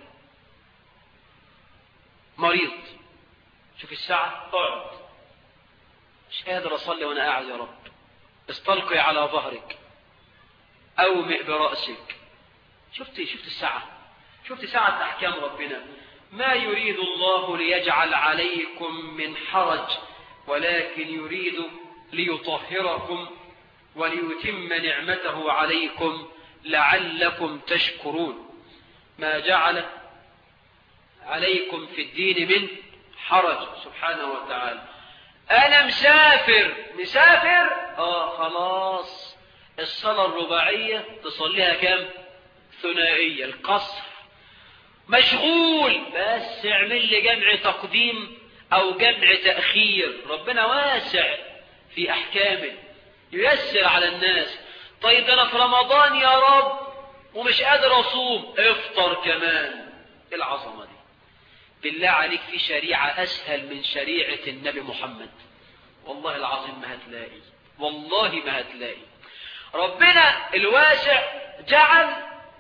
مريض شوف الساعة اقعد مش قادر أصلي وأنا قاعد يا رب استلقي على ظهرك أومئ برأسك شفت شفت الساعة شفت ساعة أحكام ربنا ما يريد الله ليجعل عليكم من حرج ولكن يريد ليطهركم وليتم نعمته عليكم لعلكم تشكرون ما جعل عليكم في الدين من حرج سبحانه وتعالى أنا مسافر مسافر آه خلاص الصلاة الرباعية تصليها كم ثنائية القصر مشغول بس اعمل لي جمع تقديم أو جمع تأخير ربنا واسع في أحكامه ييسر على الناس طيب أنا في رمضان يا رب ومش قادر أصوم افطر كمان العظمة دي بالله عليك في شريعة أسهل من شريعة النبي محمد والله العظيم ما هتلاقي والله ما هتلاقي ربنا الواسع جعل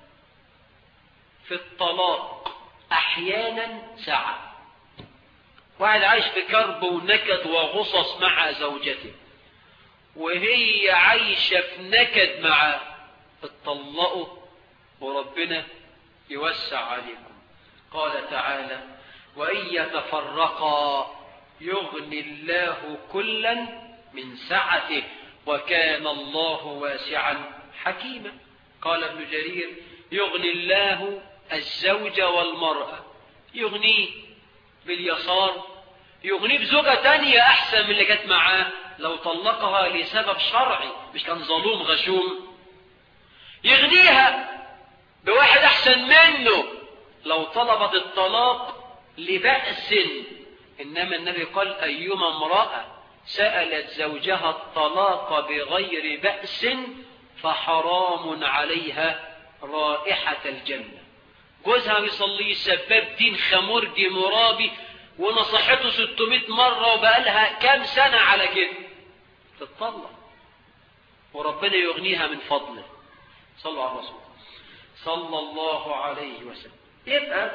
في الطلاق أحيانا ساعة واحد عايش في كرب ونكد وغصص مع زوجته وهي عايشة في نكد معاه اتطلقوا وربنا يوسع عليكم قال تعالى وإن يتفرقا يغني الله كلا من سعته وكان الله واسعا حكيما قال ابن جرير يغني الله الزوج والمرأة يغنيه باليسار يغنيه بزوجة تانية أحسن من اللي كانت معاه لو طلقها لسبب شرعي مش كان ظلوم غشوم يغنيها بواحد أحسن منه لو طلبت الطلاق لبأس إنما النبي قال أيما امرأة سألت زوجها الطلاق بغير بأس فحرام عليها رائحة الجنة جوزها بيصلي سباب دين خمرجي مرابي ونصحته 600 مرة وبقالها كام سنة على كده تتطلق وربنا يغنيها من فضله صلوا على الرسول صلى الله عليه وسلم يبقى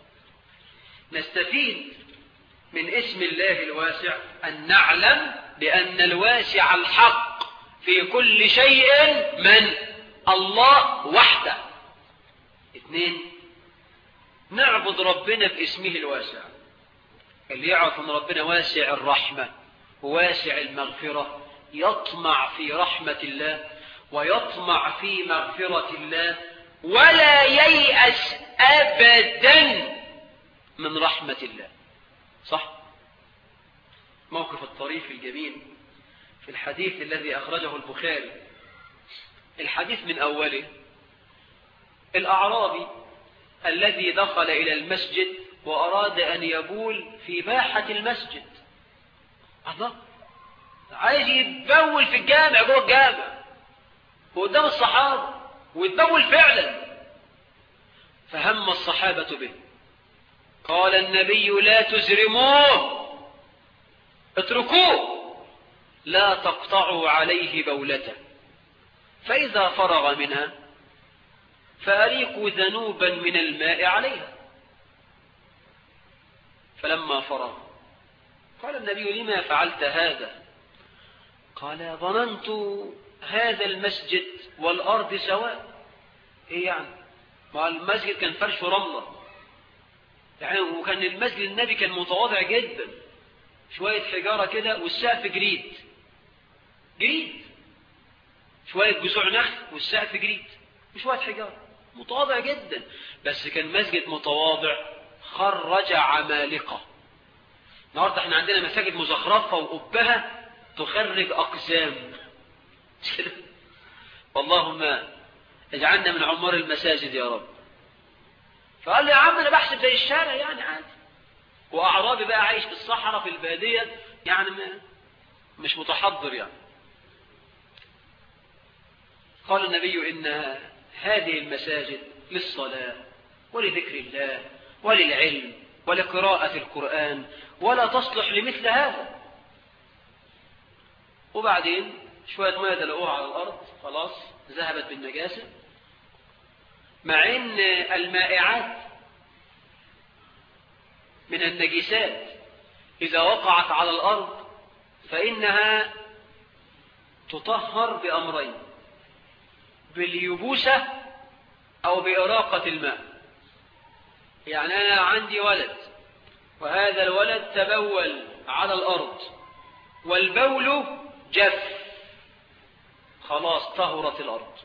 نستفيد من اسم الله الواسع أن نعلم بأن الواسع الحق في كل شيء من الله وحده اثنين نعبد ربنا باسمه الواسع اللي يعرف ان ربنا واسع الرحمة وواسع المغفرة يطمع في رحمة الله ويطمع في مغفرة الله ولا ييأس أبدا من رحمة الله صح موقف الطريف الجميل في الحديث الذي أخرجه البخاري الحديث من أوله الأعرابي الذي دخل إلى المسجد وأراد أن يبول في باحة المسجد الله عايز يتبول في الجامع جوه الجامع وقدام الصحابة ويتبول فعلا فهم الصحابة به قال النبي لا تزرموه اتركوه لا تقطعوا عليه بولته فإذا فرغ منها فأريقوا ذنوبا من الماء عليها فلما فرغ قال النبي لما فعلت هذا قال ظننت هذا المسجد والأرض سواء ايه يعني ما المسجد كان فرش رملة يعني وكان المسجد النبي كان متواضع جدا شوية حجارة كده والسقف جريد جريد شوية جذوع نخل والسقف جريد وشوية حجارة متواضع جدا بس كان مسجد متواضع خرج عمالقة النهارده احنا عندنا مساجد مزخرفة وقبها تخرج أقزام اللهم اجعلنا من عمار المساجد يا رب فقال لي يا عم انا بحسب زي الشارع يعني عادي واعرابي بقى عايش في الصحراء في الباديه يعني مش متحضر يعني قال النبي ان هذه المساجد للصلاه ولذكر الله وللعلم ولقراءه القران ولا تصلح لمثل هذا وبعدين شويه ميه دلقوها على الارض خلاص ذهبت بالنجاسه مع ان المائعات من النجسات إذا وقعت على الأرض فإنها تطهر بأمرين باليبوسة أو بإراقة الماء يعني أنا عندي ولد وهذا الولد تبول على الأرض والبول جف خلاص طهرت الأرض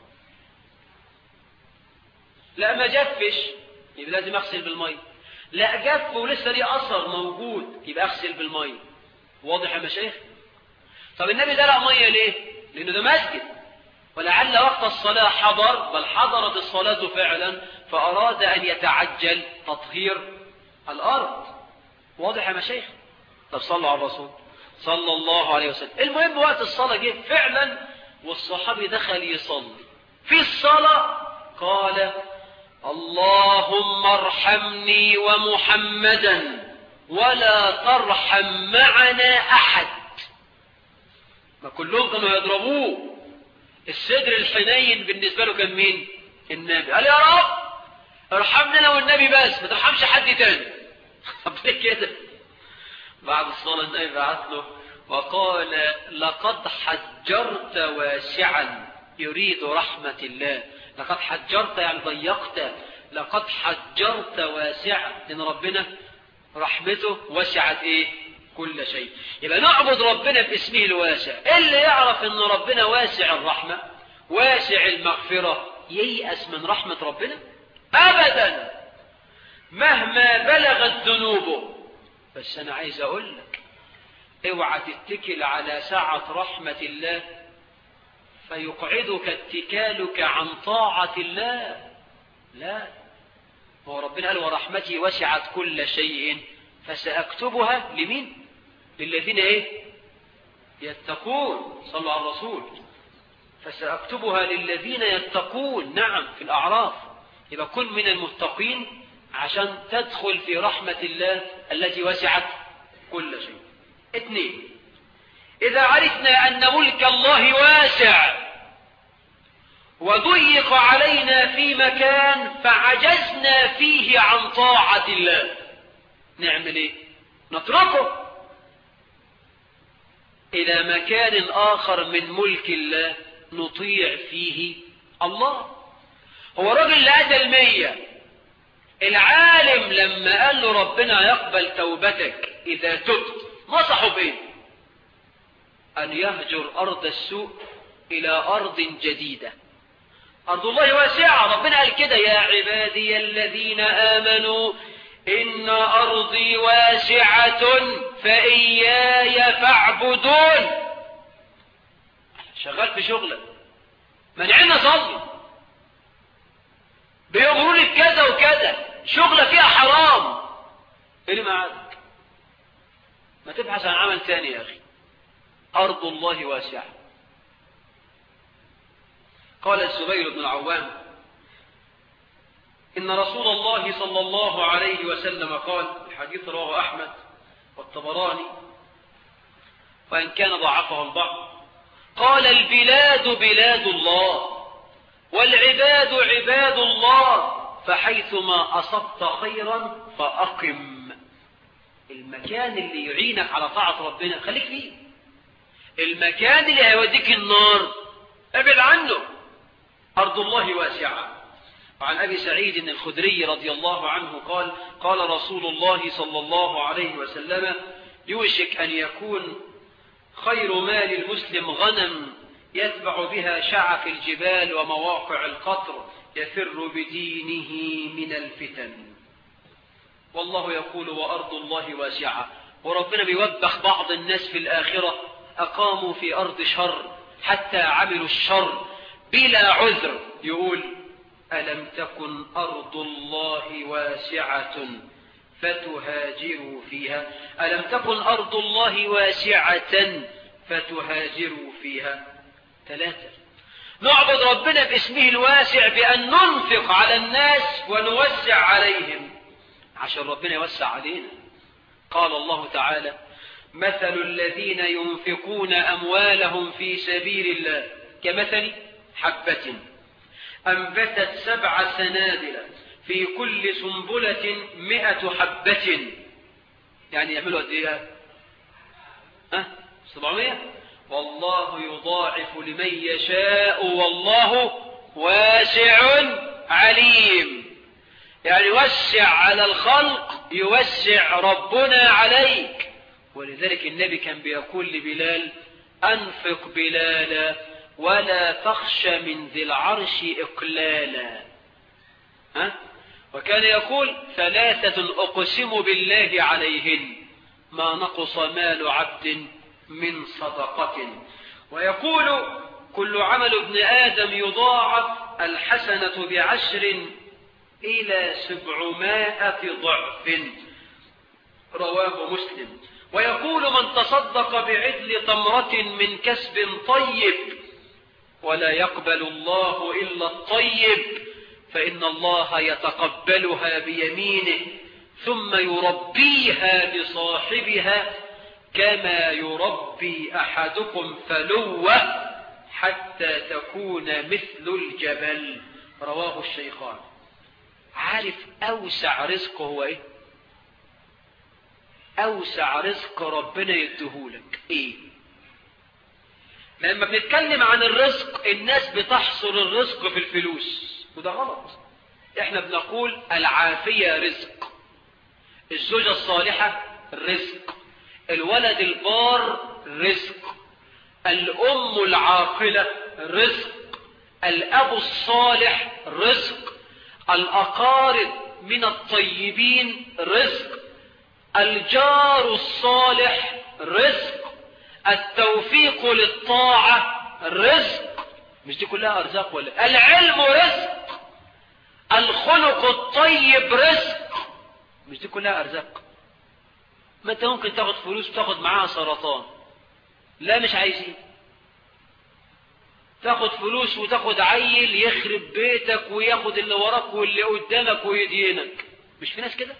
لا ما جفش يبقى لازم أغسل بالمية لا جف ولسه ليه أثر موجود يبقى أغسل بالمية واضح يا مشايخ طب النبي دلق مية ليه لأنه ده مسجد ولعل وقت الصلاة حضر بل حضرت الصلاة فعلا فأراد أن يتعجل تطهير الأرض واضح يا مشايخ طب صلوا على الرسول صلى الله عليه وسلم المهم وقت الصلاة جه فعلا والصحابي دخل يصلي في الصلاة قال اللهم ارحمني ومحمدا ولا ترحم معنا أحد ما كلهم كانوا يضربوه الصدر الحنين بالنسبة له كان مين النبي قال يا رب ارحمنا انا والنبي بس ما ترحمش حد تاني طب ليه كده بعد الصلاة النبي بعت له وقال لقد حجرت واسعا يريد رحمة الله لقد حجرت يعني ضيقت لقد حجرت واسعا لأن ربنا رحمته وسعت ايه كل شيء يبقى نعبد ربنا باسمه الواسع اللي يعرف ان ربنا واسع الرحمة واسع المغفرة ييأس من رحمة ربنا ابدا مهما بلغت ذنوبه بس انا عايز اقول لك اوعى تتكل على سعة رحمة الله فيقعدك اتكالك عن طاعة الله لا هو ربنا قال ورحمتي وسعت كل شيء فسأكتبها لمين للذين ايه يتقون صلوا على الرسول فسأكتبها للذين يتقون نعم في الأعراف يبقى كن من المتقين عشان تدخل في رحمة الله التي وسعت كل شيء اثنين إذا عرفنا أن ملك الله واسع وضيق علينا في مكان فعجزنا فيه عن طاعة الله نعمل ايه نتركه إلى مكان آخر من ملك الله نطيع فيه الله هو راجل لأتى المية العالم لما قال له ربنا يقبل توبتك إذا تبت نصحه بإيه أن يهجر أرض السوء إلى أرض جديدة أرض الله واسعة ربنا قال كده يا عبادي الذين آمنوا إن أرضي واسعة فإياي فاعبدون شغال في شغلك منعنا صلي بيأمروا لي بكذا وكذا شغلة فيها حرام ايه اللي معاك ما تبحث عن عمل ثاني يا أخي أرض الله واسعة قال الزبير بن العوام إن رسول الله صلى الله عليه وسلم قال الحديث رواه أحمد والطبراني وإن كان ضعفه البعض قال البلاد بلاد الله والعباد عباد الله فحيثما أصبت خيرا فأقم المكان اللي يعينك على طاعة ربنا خليك فيه المكان اللي هيوديك النار ابعد عنه أرض الله واسعة وعن أبي سعيد الخدري رضي الله عنه قال قال رسول الله صلى الله عليه وسلم يوشك أن يكون خير مال المسلم غنم يتبع بها شعف الجبال ومواقع القطر يفر بدينه من الفتن والله يقول وأرض الله واسعة وربنا بيوبخ بعض الناس في الآخرة أقاموا في أرض شر حتى عملوا الشر بلا عذر يقول ألم تكن أرض الله واسعة فتهاجروا فيها ألم تكن أرض الله واسعة فتهاجروا فيها ثلاثة نعبد ربنا باسمه الواسع بأن ننفق على الناس ونوسع عليهم عشان ربنا يوسع علينا قال الله تعالى مثل الذين ينفقون أموالهم في سبيل الله كمثل حبة أنبتت سبع سنابل في كل سنبلة مئة حبة يعني يعملوا قد ايه ها سبعمية والله يضاعف لمن يشاء والله واسع عليم يعني وسع على الخلق يوسع ربنا عليك ولذلك النبي كان بيقول لبلال أنفق بلالا ولا تخش من ذي العرش إقلالا ها؟ وكان يقول ثلاثة أقسم بالله عليهن ما نقص مال عبد من صدقة ويقول كل عمل ابن آدم يضاعف الحسنة بعشر إلى سبعمائة ضعف رواه مسلم ويقول من تصدق بعدل تمرة من كسب طيب ولا يقبل الله إلا الطيب فإن الله يتقبلها بيمينه ثم يربيها لصاحبها كما يربي أحدكم فلوة حتى تكون مثل الجبل رواه الشيخان عارف أوسع رزق هو إيه أوسع رزق ربنا يديهولك إيه لما بنتكلم عن الرزق الناس بتحصر الرزق في الفلوس وده غلط احنا بنقول العافية رزق الزوجة الصالحة رزق الولد البار رزق الأم العاقلة رزق الأب الصالح رزق الأقارب من الطيبين رزق الجار الصالح رزق التوفيق للطاعة رزق مش دي كلها أرزاق ولا العلم رزق الخلق الطيب رزق مش دي كلها أرزاق ما انت ممكن تاخد فلوس وتاخد معاها سرطان لا مش عايزين تاخد فلوس وتاخد عيل يخرب بيتك وياخد اللي وراك واللي قدامك ويدينك مش في ناس كده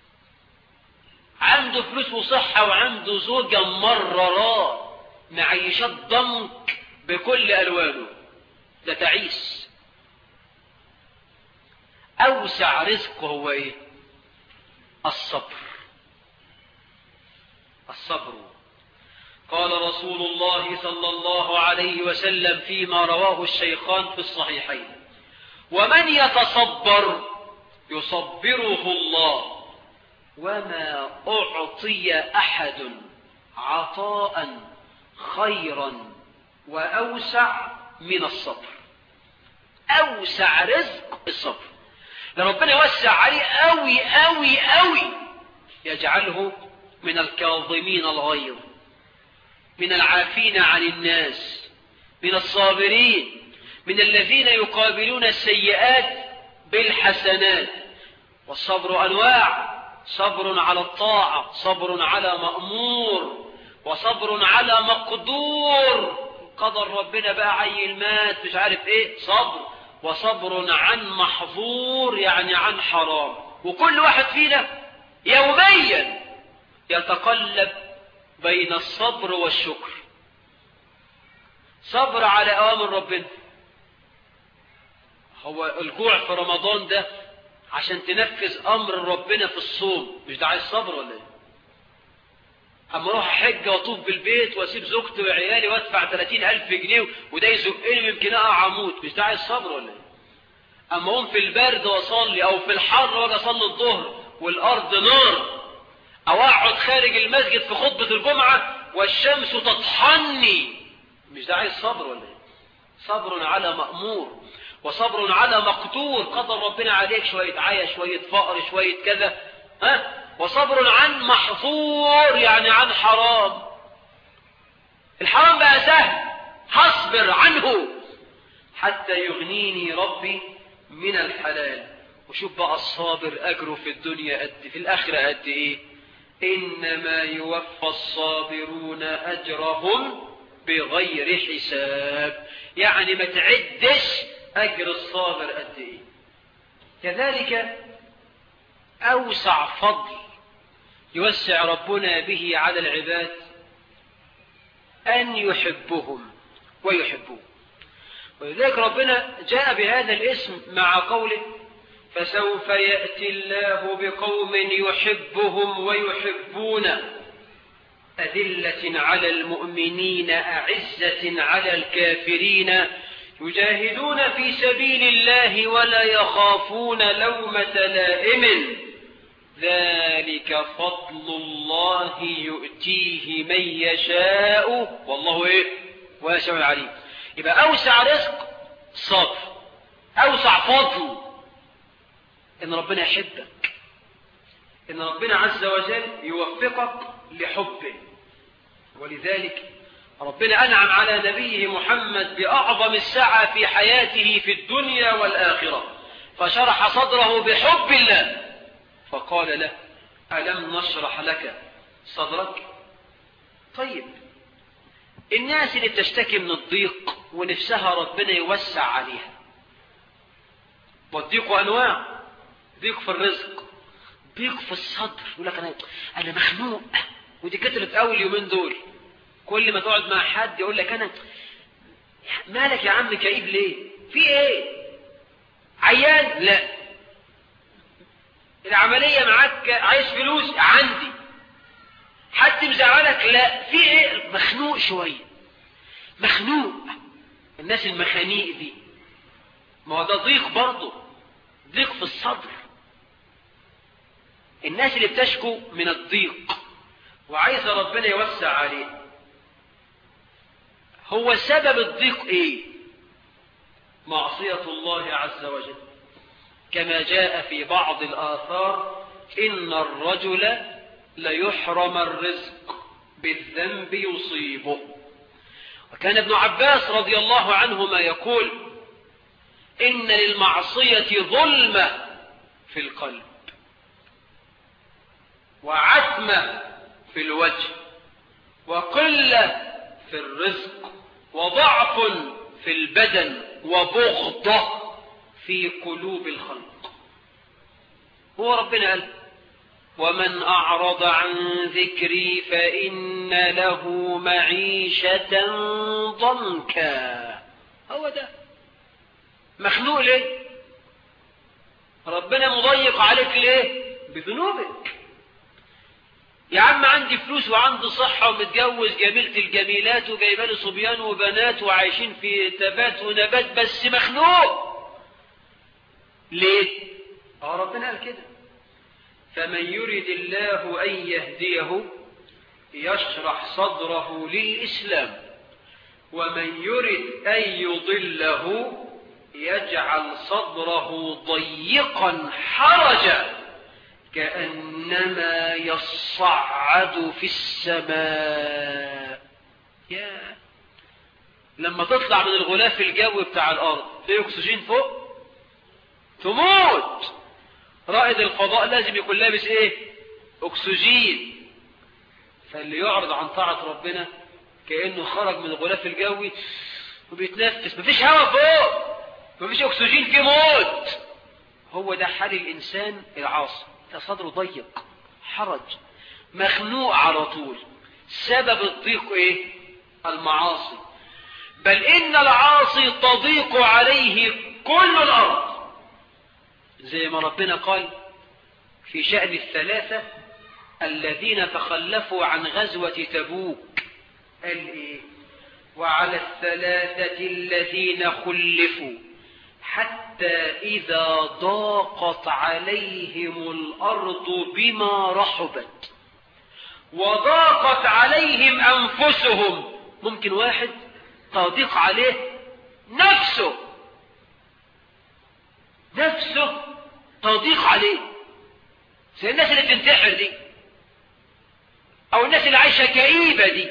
عنده فلوس وصحة وعنده زوجة مررات معيشات ضنك بكل ألوانه ده تعيس أوسع رزق هو إيه الصبر الصبر قال رسول الله صلى الله عليه وسلم فيما رواه الشيخان في الصحيحين ومن يتصبر يصبره الله وما أعطي أحد عطاء خيرا وأوسع من الصبر أوسع رزق الصبر لربنا يوسع عليه أوي أوي أوي يجعله من الكاظمين الغيظ من العافين عن الناس من الصابرين من الذين يقابلون السيئات بالحسنات والصبر أنواع صبر على الطاعة صبر على مأمور وصبر على مقدور قدر ربنا بقى عيل مات مش عارف ايه صبر وصبر عن محظور يعني عن حرام وكل واحد فينا يوميا يتقلب بين الصبر والشكر صبر على أوامر ربنا هو الجوع في رمضان ده عشان تنفذ أمر ربنا في الصوم مش ده عايز صبر ولا ايه اما اروح احج واطوف بالبيت واسيب زوجتي وعيالي وادفع 30 الف جنيه وده يزقني يمكن اقع اموت مش ده عايز صبر ولا ايه اما اقوم في البرد واصلي او في الحر واجي اصلي الظهر والارض نار او اقعد خارج المسجد في خطبة الجمعة والشمس تطحني مش ده عايز صبر ولا ايه صبر على مأمور وصبر على مقدور قدر ربنا عليك شوية عيا شوية فقر شوية كذا ها وصبر عن محظور يعني عن حرام الحرام بقى سهل هصبر عنه حتى يغنيني ربي من الحلال وشوف بقى الصابر أجره في الدنيا قد في الآخرة قد إيه إنما يوفى الصابرون أجرهم بغير حساب يعني ما تعدش أجر الصابر قد إيه كذلك أوسع فضل يوسع ربنا به على العباد أن يحبهم ويحبوه ولذلك ربنا جاء بهذا الاسم مع قوله فسوف يأتي الله بقوم يحبهم ويحبون أذلة على المؤمنين أعزة على الكافرين يجاهدون في سبيل الله ولا يخافون لومة لائم ذلك فضل الله يؤتيه من يشاء والله ايه واسع عليم يبقى اوسع رزق صبر اوسع فضل ان ربنا يحبك ان ربنا عز وجل يوفقك لحبه ولذلك ربنا انعم على نبيه محمد باعظم السعه في حياته في الدنيا والاخره فشرح صدره بحب الله فقال له ألم نشرح لك صدرك طيب الناس اللي بتشتكي من الضيق ونفسها ربنا يوسع عليها والضيق أنواع ضيق في الرزق ضيق في الصدر يقول لك أنا, أنا مخنوق ودي كترت قوي اليومين دول كل ما تقعد مع حد يقول لك أنا مالك يا عم كئيب ليه في ايه عيان لا العملية معاك عايز فلوس عندي حد مزعلك لا في ايه مخنوق شوية مخنوق الناس المخانيق دي ما هو ده ضيق برضه ضيق في الصدر الناس اللي بتشكو من الضيق وعايزة ربنا يوسع عليه هو سبب الضيق ايه معصية الله عز وجل كما جاء في بعض الآثار إن الرجل ليحرم الرزق بالذنب يصيبه وكان ابن عباس رضي الله عنهما يقول إن للمعصية ظلمة في القلب وعتمة في الوجه وقلة في الرزق وضعف في البدن وبغضة في قلوب الخلق هو ربنا قال ومن أعرض عن ذكري فإن له معيشة ضنكا هو ده مخلوق ليه ربنا مضيق عليك ليه بذنوبك يا عم عندي فلوس وعندي صحة ومتجوز جميلة الجميلات وجايبالي صبيان وبنات وعايشين في تبات ونبات بس مخلوق ليه اه ربنا قال كده فمن يرد الله أن يهديه يشرح صدره للإسلام ومن يرد أن يضله يجعل صدره ضيقا حرجا كأنما يصعد في السماء يا لما تطلع من الغلاف الجوي بتاع الأرض في أكسجين فوق تموت رائد الفضاء لازم يكون لابس ايه اكسجين فاللي يعرض عن طاعة ربنا كأنه خرج من الغلاف الجوي وبيتنفس مفيش هواء فوق مفيش اكسجين في موت هو ده حال الانسان العاصي ده صدره ضيق حرج مخنوق على طول سبب الضيق ايه المعاصي بل ان العاصي تضيق عليه كل الارض زي ما ربنا قال في شأن الثلاثة الذين تخلفوا عن غزوة تبوك قال إيه وعلى الثلاثة الذين خلفوا حتى إذا ضاقت عليهم الأرض بما رحبت وضاقت عليهم أنفسهم ممكن واحد تضيق عليه نفسه نفسه تضيق عليه زي الناس اللي بتنتحر دي أو الناس اللي عايشة كئيبة دي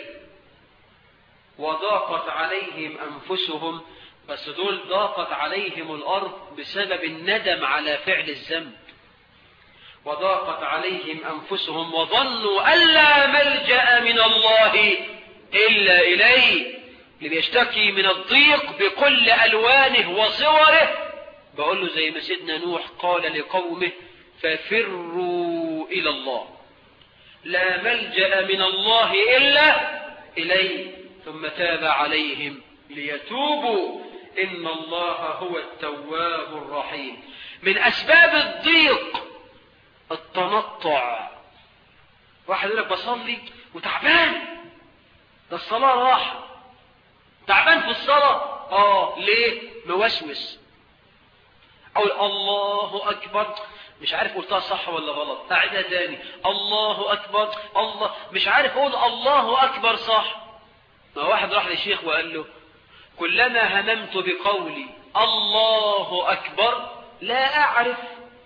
وضاقت عليهم أنفسهم بس دول ضاقت عليهم الأرض بسبب الندم على فعل الذنب وضاقت عليهم أنفسهم وظنوا أن لا ملجأ من الله إلا إليه اللي بيشتكي من الضيق بكل ألوانه وصوره بقول له زي ما سيدنا نوح قال لقومه ففروا إلى الله لا ملجأ من الله إلا إليه ثم تاب عليهم ليتوبوا إن الله هو التواب الرحيم من أسباب الضيق التنطع واحد يقول لك بصلي وتعبان ده الصلاة راحة تعبان في الصلاة اه ليه موسوس اقول الله اكبر مش عارف قلتها صح ولا غلط اعيدها تاني الله اكبر الله مش عارف اقول الله اكبر صح ما واحد راح للشيخ وقال له كلما هممت بقولي الله اكبر لا اعرف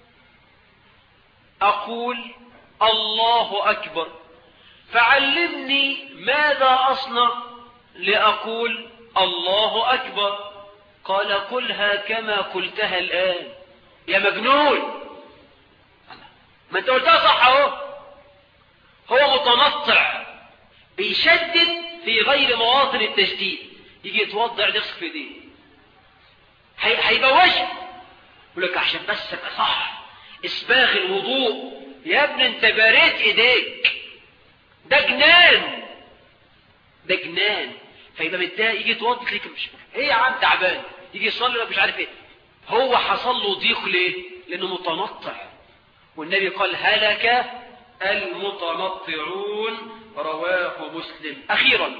اقول الله اكبر فعلمني ماذا اصنع لاقول الله اكبر قال قلها كما قلتها الان يا مجنون ما انت قلتها صح اهو هو متنطع بيشدد في غير مواطن التشديد يجي يتوضع يغسل في ايديه هيبوشك يقول لك عشان بس ابقى صح اسباغ الوضوء يا ابني انت باريت ايديك ده جنان ده جنان فيبقى متضايق يجي يتوضا تلاقيك مش ايه يا عم تعبان يجي يصلي مش عارف ايه هو حصل له ضيق ليه لانه متنطع والنبي قال هلك المتنطعون رواه مسلم اخيرا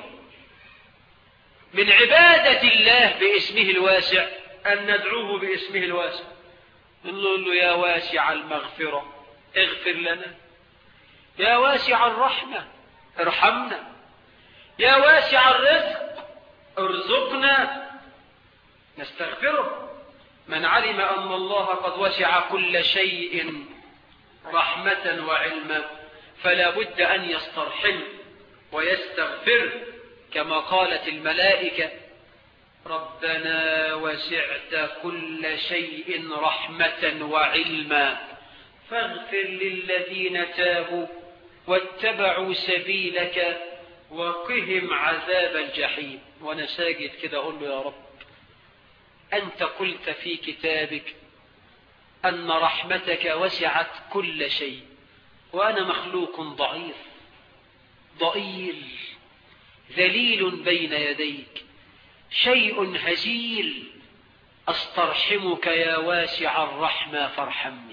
من عبادة الله باسمه الواسع ان ندعوه باسمه الواسع نقول له يا واسع المغفرة اغفر لنا يا واسع الرحمة ارحمنا يا واسع الرزق ارزقنا نستغفره من علم أن الله قد وسع كل شيء رحمة وعلما فلا بد أن يسترحم ويستغفر كما قالت الملائكة ربنا وسعت كل شيء رحمة وعلما فاغفر للذين تابوا واتبعوا سبيلك وقهم عذاب الجحيم وانا ساجد كده اقول له يا رب انت قلت في كتابك ان رحمتك وسعت كل شيء وانا مخلوق ضعيف ضئيل ذليل بين يديك شيء هزيل استرحمك يا واسع الرحمة فارحمني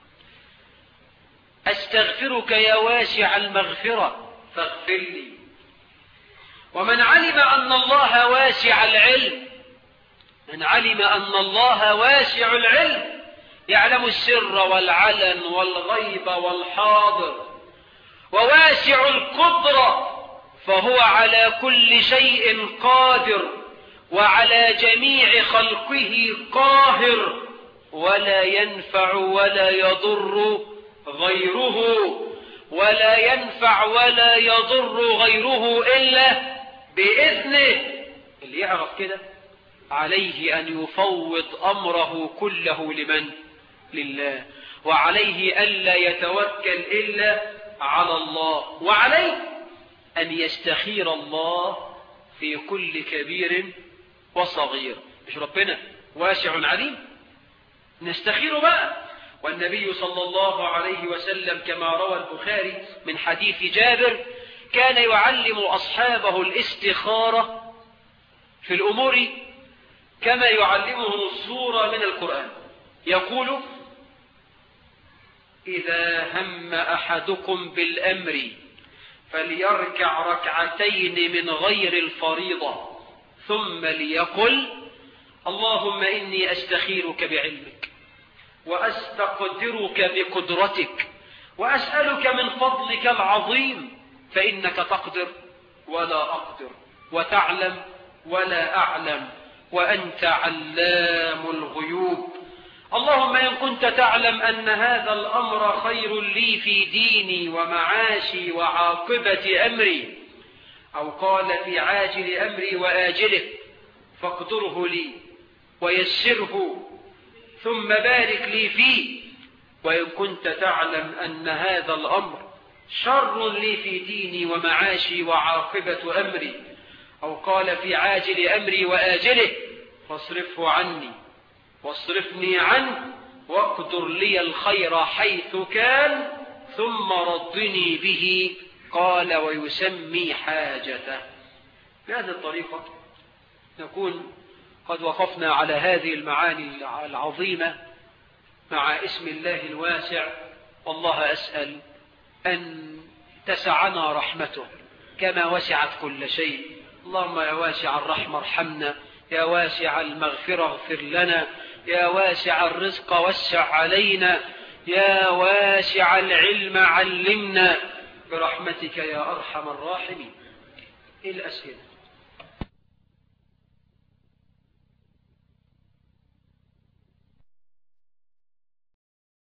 استغفرك يا واسع المغفرة فاغفر لي ومن علم أن الله واسع العلم من علم أن الله واسع العلم يعلم السر والعلن والغيب والحاضر وواسع القدرة فهو على كل شيء قادر وعلى جميع خلقه قاهر ولا ينفع ولا يضر غيره ولا ينفع ولا يضر غيره إلا بإذنه اللي يعرف كده عليه أن يفوض أمره كله لمن لله وعليه ألا يتوكل إلا على الله وعليه أن يستخير الله في كل كبير وصغير مش ربنا واسع عليم نستخير بقى والنبي صلى الله عليه وسلم كما روى البخاري من حديث جابر كان يعلم أصحابه الاستخارة في الأمور كما يعلمهم الصورة من القرآن يقول إذا هم أحدكم بالأمر فليركع ركعتين من غير الفريضة ثم ليقل اللهم إني أستخيرك بعلمك وأستقدرك بقدرتك وأسألك من فضلك العظيم فإنك تقدر ولا أقدر وتعلم ولا أعلم وأنت علام الغيوب اللهم إن كنت تعلم أن هذا الأمر خير لي في ديني ومعاشي وعاقبة أمري أو قال في عاجل أمري وآجله فاقدره لي ويسره ثم بارك لي فيه وإن كنت تعلم أن هذا الأمر شر لي في ديني ومعاشي وعاقبة أمري أو قال في عاجل أمري وآجله فاصرفه عني واصرفني عنه واقدر لي الخير حيث كان ثم ردني به قال ويسمي حاجته بهذه الطريقة نكون قد وقفنا على هذه المعاني العظيمة مع اسم الله الواسع والله أسأل أن تسعنا رحمته كما وسعت كل شيء اللهم يا واسع الرحمة ارحمنا يا واسع المغفرة اغفر لنا يا واسع الرزق وسع علينا يا واسع العلم علمنا برحمتك يا أرحم الراحمين الأسئلة